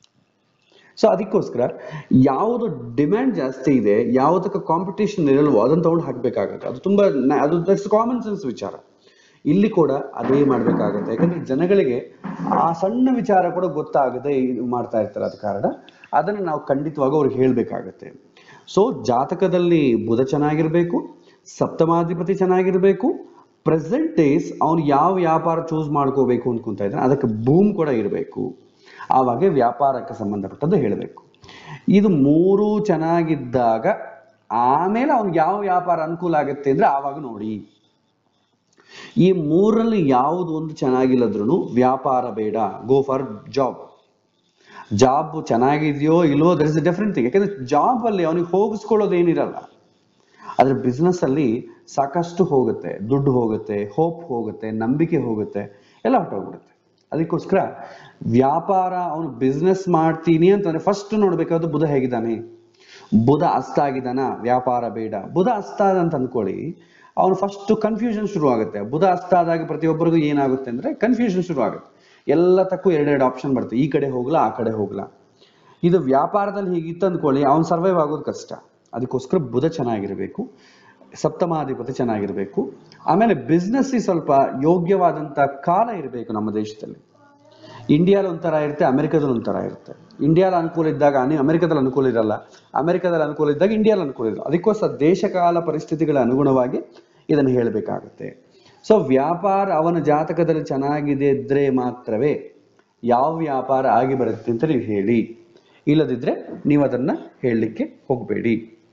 ಸೊ ಅದಕ್ಕೋಸ್ಕರ ಯಾವುದು ಡಿಮ್ಯಾಂಡ್ ಜಾಸ್ತಿ ಇದೆ ಯಾವುದಕ್ಕೆ ಕಾಂಪಿಟೇಷನ್ ಇರಲ್ವೋ ಅದನ್ನು ತಗೊಂಡು ಹಾಕಬೇಕಾಗತ್ತೆ ಅದು ತುಂಬ ನ- ಅದು ದಟ್ಸ್ ಕಾಮನ್ ಸೆನ್ಸ್ ವಿಚಾರ ಇಲ್ಲಿ ಕೂಡ ಅದೇ ಮಾಡಬೇಕಾಗತ್ತೆ ಯಾಕಂದ್ರೆ ಜನಗಳಿಗೆ ಆ ಸಣ್ಣ ವಿಚಾರ ಕೂಡ ಗೊತ್ತಾಗದೆ ಇದು ಮಾಡ್ತಾ ಇರ್ತಾರೆ ಅದ ಕಾರಣ ಅದನ್ನು ನಾವು ಖಂಡಿತವಾಗಿ ಅವ್ರಿಗೆ ಹೇಳಬೇಕಾಗತ್ತೆ ಸೊ ಜಾತಕದಲ್ಲಿ ಬುಧ ಚೆನ್ನಾಗಿರ್ಬೇಕು ಸಪ್ತಮಾಧಿಪತಿ ಚೆನ್ನಾಗಿರ್ಬೇಕು ಪ್ರೆಸೆಂಟ್ ಡೇಸ್ ಅವ್ನು ಯಾವ ವ್ಯಾಪಾರ ಚೂಸ್ ಮಾಡ್ಕೋಬೇಕು ಅನ್ಕೊಂತ ಇದ್ದಾನೆ ಅದಕ್ಕೆ ಬೂಮ್ ಕೂಡ ಇರಬೇಕು ಆವಾಗ ವ್ಯಾಪಾರಕ್ಕೆ ಸಂಬಂಧಪಟ್ಟದ್ದು ಹೇಳಬೇಕು ಇದು ಮೂರು ಚೆನ್ನಾಗಿದ್ದಾಗ ಆಮೇಲೆ ಅವ್ನಿಗೆ ಯಾವ ವ್ಯಾಪಾರ ಅನುಕೂಲ ಆಗುತ್ತೆ ಅಂದ್ರೆ ಆವಾಗ ನೋಡಿ ಈ ಮೂರಲ್ಲಿ ಯಾವುದು ಒಂದು ಚೆನ್ನಾಗಿಲ್ಲದ್ರೂ ವ್ಯಾಪಾರ ಬೇಡ ಗೋ ಫಾರ್ ಜಾಬ್ ಜಾಬ್ ಚೆನ್ನಾಗಿದೆಯೋ ಇಲ್ವೋ ದರ್ ಇಸ್ ಡಿಫ್ರೆಂಟ್ ಥಿಂಗ್ ಯಾಕಂದ್ರೆ ಜಾಬ್ ಅಲ್ಲಿ ಅವನಿಗೆ ಹೋಗಿಸ್ಕೊಳ್ಳೋದು ಏನಿರಲ್ಲ ಆದ್ರೆ ಬಿಸ್ನೆಸ್ ಅಲ್ಲಿ ಸಾಕಷ್ಟು ಹೋಗುತ್ತೆ ದುಡ್ಡು ಹೋಗುತ್ತೆ ಹೋಪ್ ಹೋಗುತ್ತೆ ನಂಬಿಕೆ ಹೋಗುತ್ತೆ ಎಲ್ಲ ಹೊಟ್ಟೋಗ್ಬಿಡುತ್ತೆ ಅದಕ್ಕೋಸ್ಕರ ವ್ಯಾಪಾರ ಅವನು ಬಿಸ್ನೆಸ್ ಮಾಡ್ತೀನಿ ಅಂತಂದ್ರೆ ಫಸ್ಟ್ ನೋಡ್ಬೇಕಾದ್ರು ಬುಧ ಹೇಗಿದ್ದಾನೆ ಬುಧ ಅಸ್ತ ಆಗಿದ್ದಾನ ವ್ಯಾಪಾರ ಬೇಡ ಬುಧ ಅಸ್ತ ಆದ ಅಂತ ಅಂದ್ಕೊಳ್ಳಿ ಅವನು ಫಸ್ಟ್ ಕನ್ಫ್ಯೂಷನ್ ಶುರು ಆಗುತ್ತೆ ಬುಧ ಅಸ್ತ ಆದಾಗ ಪ್ರತಿಯೊಬ್ಬರಿಗೂ ಏನಾಗುತ್ತೆ ಅಂದ್ರೆ ಕನ್ಫ್ಯೂಷನ್ ಶುರು ಆಗುತ್ತೆ ಎಲ್ಲತಕ್ಕೂ ಎರಡೆರಡು ಆಪ್ಷನ್ ಬರುತ್ತೆ ಈ ಕಡೆ ಹೋಗ್ಲಾ ಆ ಕಡೆ ಹೋಗ್ಲಾ ಇದು ವ್ಯಾಪಾರದಲ್ಲಿ ಹೀಗಿತ್ತು ಅಂದ್ಕೊಳ್ಳಿ ಅವ್ನು ಸರ್ವೈವ್ ಆಗೋದು ಕಷ್ಟ ಅದಕ್ಕೋಸ್ಕರ ಬುಧ ಚೆನ್ನಾಗಿರಬೇಕು ಸಪ್ತಮಾಧಿಪತಿ ಚೆನ್ನಾಗಿರಬೇಕು ಆಮೇಲೆ ಬಿಸ್ನೆಸ್ ಸ್ವಲ್ಪ ಯೋಗ್ಯವಾದಂತ ಕಾಲ ಇರಬೇಕು ನಮ್ಮ ದೇಶದಲ್ಲಿ ಇಂಡಿಯಾದಲ್ಲಿ ಒಂಥರ ಇರುತ್ತೆ ಅಮೆರಿಕದಲ್ಲಿ ಒಂಥರ ಇರುತ್ತೆ ಇಂಡಿಯಾದಲ್ಲಿ ಅನುಕೂಲ ಇದ್ದಾಗ ಅನಿ- ಅಮೆರಿಕದಲ್ಲಿ ಅನುಕೂಲ ಇರಲ್ಲ ಅಮೆರಿಕದಲ್ಲಿ ಅನುಕೂಲ ಇದ್ದಾಗ ಇಂಡಿಯಾದಲ್ಲಿ ಅನುಕೂಲ ಇರಲ್ಲ ಅದಕ್ಕೋಸ್ಕರ ದೇಶಕಾಲ ಪರಿಸ್ಥಿತಿಗಳ ಅನುಗುಣವಾಗಿ ಇದನ್ನು ಹೇಳಬೇಕಾಗುತ್ತೆ ಸೊ ವ್ಯಾಪಾರ ಅವನ ಜಾತಕದಲ್ಲಿ ಚೆನ್ನಾಗಿದೆ ಇದ್ರೆ ಮಾತ್ರವೇ ಯಾವ ವ್ಯಾಪಾರ ಆಗಿ ಬರುತ್ತೆ ಅಂತ ನೀವು ಹೇಳಿ ಇಲ್ಲದಿದ್ರೆ ನೀವು ಅದನ್ನ ಹೇಳಲಿಕ್ಕೆ ಹೋಗಬೇಡಿ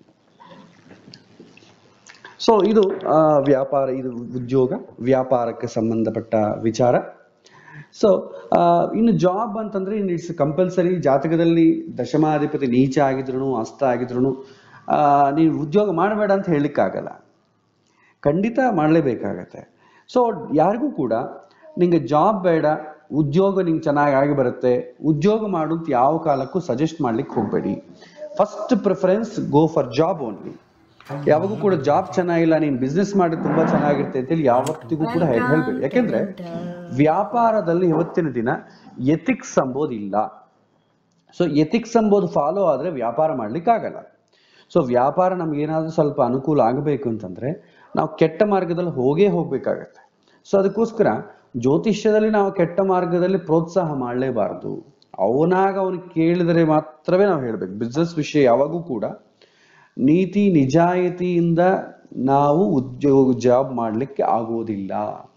ಸೊ ಇದು ಆ, ವ್ಯಾಪಾರ ಇದು ಉದ್ಯೋಗ ವ್ಯಾಪಾರಕ್ಕೆ ಸಂಬಂಧಪಟ್ಟ ವಿಚಾರ ಸೊ ಇನ್ನು ಜಾಬ್ ಅಂತಂದ್ರೆ ಇನ್ನು ಇಟ್ಸ್ ಕಂಪಲ್ಸರಿ ಜಾತಕದಲ್ಲಿ ದಶಮಾಧಿಪತಿ ನೀಚ ಆಗಿದ್ರು ಅಸ್ತ ಆಗಿದ್ರು ನೀವು ಉದ್ಯೋಗ ಮಾಡಬೇಡ ಅಂತ ಹೇಳಲಿಕ್ಕಾಗಲ್ಲ ಖಂಡಿತ ಮಾಡಲೇಬೇಕಾಗತ್ತೆ ಸೊ ಯಾರಿಗೂ ಕೂಡ ನಿಂಗೆ ಜಾಬ್ ಬೇಡ ಉದ್ಯೋಗ ನಿಂಗೆ ಚೆನ್ನಾಗಿ ಆಗಿ ಬರುತ್ತೆ ಉದ್ಯೋಗ ಮಾಡು ಅಂತ ಯಾವ ಕಾಲಕ್ಕೂ ಸಜೆಸ್ಟ್ ಮಾಡ್ಲಿಕ್ಕೆ ಹೋಗಬೇಡಿ first preference go for job only ಯಾವಾಗೂ ಕೂಡ ಜಾಬ್ ಚೆನ್ನಾಗಿಲ್ಲ ನೀನು ಬಿಸ್ನೆಸ್ ಮಾಡಿ ತುಂಬಾ ಚೆನ್ನಾಗಿರುತ್ತೆ ಅಂತೇಳಿ ಯಾವತ್ತಿಗೂ ಕೂಡ ಹೇಳ್- ಹೇಳ್ಬೇಡಿ ಯಾಕೆಂದ್ರೆ ವ್ಯಾಪಾರದಲ್ಲಿ ಇವತ್ತಿನ ದಿನ ಎಥಿಕ್ಸ್ ಅಂಬೋದು ಇಲ್ಲ ಸೊ ಎಥಿಕ್ಸ್ ಅಂಬೋದು ಫಾಲೋ ಆದ್ರೆ ವ್ಯಾಪಾರ ಮಾಡ್ಲಿಕ್ಕೆ ಆಗಲ್ಲ ಸೊ ವ್ಯಾಪಾರ ನಮ್ಗೆ ಏನಾದ್ರೂ ಸ್ವಲ್ಪ ಅನುಕೂಲ ಆಗಬೇಕು ಅಂತಂದ್ರೆ ನಾವು ಕೆಟ್ಟ ಮಾರ್ಗದಲ್ಲಿ ಹೋಗೇ ಹೋಗ್ಬೇಕಾಗತ್ತೆ ಸೊ ಅದಕ್ಕೋಸ್ಕರ ಜ್ಯೋತಿಷ್ಯದಲ್ಲಿ ನಾವು ಕೆಟ್ಟ ಮಾರ್ಗದಲ್ಲಿ ಪ್ರೋತ್ಸಾಹ ಮಾಡಲೇಬಾರದು ಅವನಾಗ ಅವನು ಕೇಳಿದರೆ ಮಾತ್ರವೇ ನಾವು ಹೇಳ್ಬೇಕು ಬಿಸ್ನೆಸ್ ವಿಷಯ ಯಾವಾಗೂ ಕೂಡ ನೀತಿ ನಿಜಾಯಿತಿಯಿಂದ ನಾವು ಉದ್ಯೋಗ ಜಾಬ್ ಮಾಡಲಿಕ್ಕೆ ಆಗೋದಿಲ್ಲ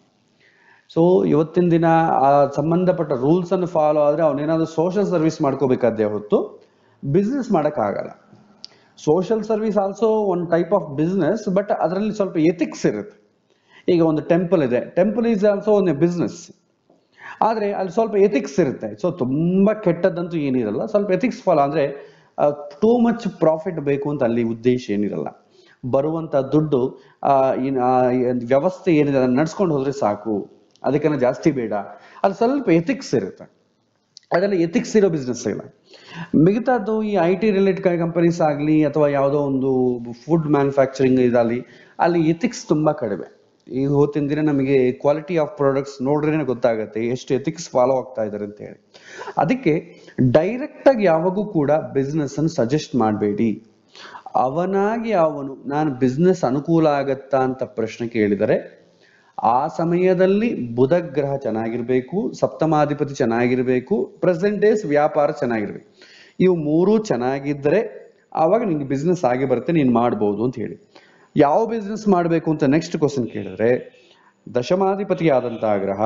ಸೊ ಇವತ್ತಿನ ದಿನ ಆ ಸಂಬಂಧಪಟ್ಟ ರೂಲ್ಸ್ ಅನ್ನು ಫಾಲೋ ಆದ್ರೆ ಅವನೇನಾದ್ರೂ ಸೋಷಿಯಲ್ ಸರ್ವಿಸ್ ಮಾಡ್ಕೋಬೇಕಾದ್ದೇ ಹೊತ್ತು ಬಿಸ್ನೆಸ್ ಆಗಲ್ಲ social service also one type of business but ಅದರಲ್ಲಿ ಸ್ವಲ್ಪ ಎಥಿಕ್ಸ್ ಇರುತ್ತೆ ಈಗ ಒಂದು ಟೆಂಪಲ್ ಇದೆ ಟೆಂಪಲ್ ಈಸ್ ಆಲ್ಸೋ ಒಂದು ಬಿಸ್ನೆಸ್ ಆದ್ರೆ ಅಲ್ಲಿ ಸ್ವಲ್ಪ ಎಥಿಕ್ಸ್ ಇರುತ್ತೆ ಸೊ ತುಂಬಾ ಕೆಟ್ಟದ್ದಂತೂ ಏನಿರಲ್ಲ ಸ್ವಲ್ಪ ಎಥಿಕ್ಸ್ ಫಾಲೋ ಅಂದ್ರೆ ಟೂ ಮಚ್ ಪ್ರಾಫಿಟ್ ಬೇಕು ಅಂತ ಅಲ್ಲಿ ಉದ್ದೇಶ ಏನಿರಲ್ಲ ಬರುವಂತ ದುಡ್ಡು ಆ, ಇನ್- ಆ, ಏನ್ ವ್ಯವಸ್ಥೆ ಏನಿದೆ ಅದನ್ನ ನಡ್ಸ್ಕೊಂಡು ಹೋದ್ರೆ ಸಾಕು ಅದಕ್ಕಿಂತ ಜಾಸ್ತಿ ಬೇಡ ಅಲ್ಲಿ ಸ್ವಲ್ಪ ಎಥಿಕ್ಸ್ ಇರುತ್ತೆ ಅದರಲ್ಲಿ ಎಥಿಕ್ಸ್ ಇರೋ ಬಿಸ್ನೆಸ್ ಇಲ್ಲ ಮಿಗತಾದ್ದು ಈ ಐ ಟಿ ರಿಲೇಟೆಡ್ ಕಂಪನೀಸ್ ಆಗಲಿ ಅಥವಾ ಯಾವುದೋ ಒಂದು ಫುಡ್ ಮ್ಯಾನುಫ್ಯಾಕ್ಚರಿಂಗ್ ಇದಾಗಲಿ ಅಲ್ಲಿ ಎಥಿಕ್ಸ್ ತುಂಬಾ ಕಡಿಮೆ ಈ ಹೊತ್ತಿನ ದಿನ ನಮಗೆ ಕ್ವಾಲಿಟಿ ಆಫ್ ಪ್ರಾಡಕ್ಟ್ಸ್ ನೋಡ್ರೇನೆ ಗೊತ್ತಾಗುತ್ತೆ ಎಷ್ಟು ಎಥಿಕ್ಸ್ ಫಾಲೋ ಆಗ್ತಾ ಇದ್ದಾರೆ ಅಂತ ಹೇಳಿ ಅದಕ್ಕೆ ಡೈರೆಕ್ಟ್ ಆಗಿ ಯಾವಾಗೂ ಕೂಡ ಬಿಸ್ನೆಸ್ ಅನ್ನು ಸಜೆಸ್ಟ್ ಮಾಡಬೇಡಿ ಅವನಾಗಿ ಅವನು ನಾನು ಬಿಸ್ನೆಸ್ ಅನುಕೂಲ ಆಗತ್ತಾ ಅಂತ ಪ್ರಶ್ನೆ ಕೇಳಿದರೆ ಆ ಸಮಯದಲ್ಲಿ ಬುಧ ಗ್ರಹ ಚೆನ್ನಾಗಿರ್ಬೇಕು ಸಪ್ತಮಾಧಿಪತಿ ಚೆನ್ನಾಗಿರ್ಬೇಕು ಪ್ರೆಸೆಂಟ್ ಡೇಸ್ ವ್ಯಾಪಾರ ಚೆನ್ನಾಗಿರ್ಬೇಕು ಇವು ಮೂರು ಚೆನ್ನಾಗಿದ್ದರೆ ಆವಾಗ ನಿಂಗೆ ಬಿಸ್ನೆಸ್ ಆಗಿ ಬರುತ್ತೆ ನೀನು ಮಾಡ್ಬೋದು ಅಂತ ಹೇಳಿ ಯಾವ ಬಿಸ್ನೆಸ್ ಮಾಡಬೇಕು ಅಂತ ನೆಕ್ಸ್ಟ್ ಕ್ವಶನ್ ಕೇಳಿದ್ರೆ ದಶಮಾಧಿಪತಿ ಆದಂತಹ ಗ್ರಹ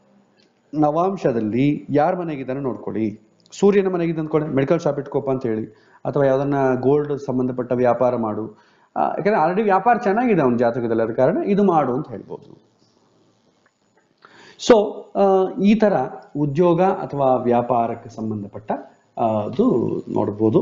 ನವಾಂಶದಲ್ಲಿ ಯಾರ ಮನೆಗಿದ್ದಾನೆ ನೋಡ್ಕೊಳ್ಳಿ ಸೂರ್ಯನ ಮನೆಗಿದ್ದ ಅಂದ್ಕೊಳ್ಳಿ ಮೆಡಿಕಲ್ ಶಾಪ್ ಇಟ್ಕೋಪ ಅಂತ ಹೇಳಿ ಅಥವಾ ಯಾವ್ದನ್ನ ಗೋಲ್ಡ್ ಸಂಬಂಧಪಟ್ಟ ವ್ಯಾಪಾರ ಮಾಡು ಆ, ಯಾಕಂದ್ರೆ ಆಲ್ರೆಡಿ ವ್ಯಾಪಾರ ಚೆನ್ನಾಗಿದೆ ಅವನ ಜಾತಕದಲ್ಲಿ ಆದ ಕಾರಣ ಇದು ಮಾಡು ಅಂತ ಹೇಳ್ಬೋದು ಸೊ ಈ ತರ ಉದ್ಯೋಗ ಅಥವಾ ವ್ಯಾಪಾರಕ್ಕೆ ಸಂಬಂಧಪಟ್ಟ ಆ, ಅದು ನೋಡ್ಬೋದು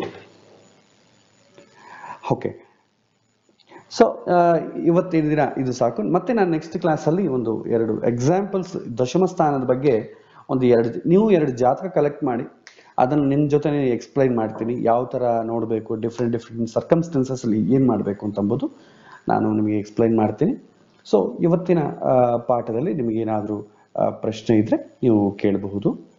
ಓಕೆ ಸೊ ಇವತ್ತಿನ ದಿನ ಇದು ಸಾಕು ಮತ್ತೆ ನಾನು ನೆಕ್ಸ್ಟ್ ಕ್ಲಾಸಲ್ಲಿ ಒಂದು ಎರಡು ಎಕ್ಸಾಂಪಲ್ಸ್ ದಶಮ ಸ್ಥಾನದ ಬಗ್ಗೆ ಒಂದು ಎರಡು ನೀವು ಎರಡು ಜಾತಕ ಕಲೆಕ್ಟ್ ಮಾಡಿ ಅದನ್ನು ನಿಮ್ಮ ಜೊತೆ ಎಕ್ಸ್ಪ್ಲೈನ್ ಮಾಡ್ತೀನಿ ಯಾವ ಥರ ನೋಡಬೇಕು ಡಿಫ್ರೆಂಟ್ ಡಿಫ್ರೆಂಟ್ ಸರ್ಕಮ್ಸ್ಟೆನ್ಸಸ್ಲಿ ಏನು ಮಾಡಬೇಕು ಅಂತಂಬುದು ನಾನು ನಿಮಗೆ ಎಕ್ಸ್ಪ್ಲೈನ್ ಮಾಡ್ತೀನಿ ಸೊ ಇವತ್ತಿನ ಆ, ಪಾಠದಲ್ಲಿ ನಿಮಗೇನಾದರೂ ಪ್ರಶ್ನೆ ಇದ್ದರೆ ನೀವು ಕೇಳಬಹುದು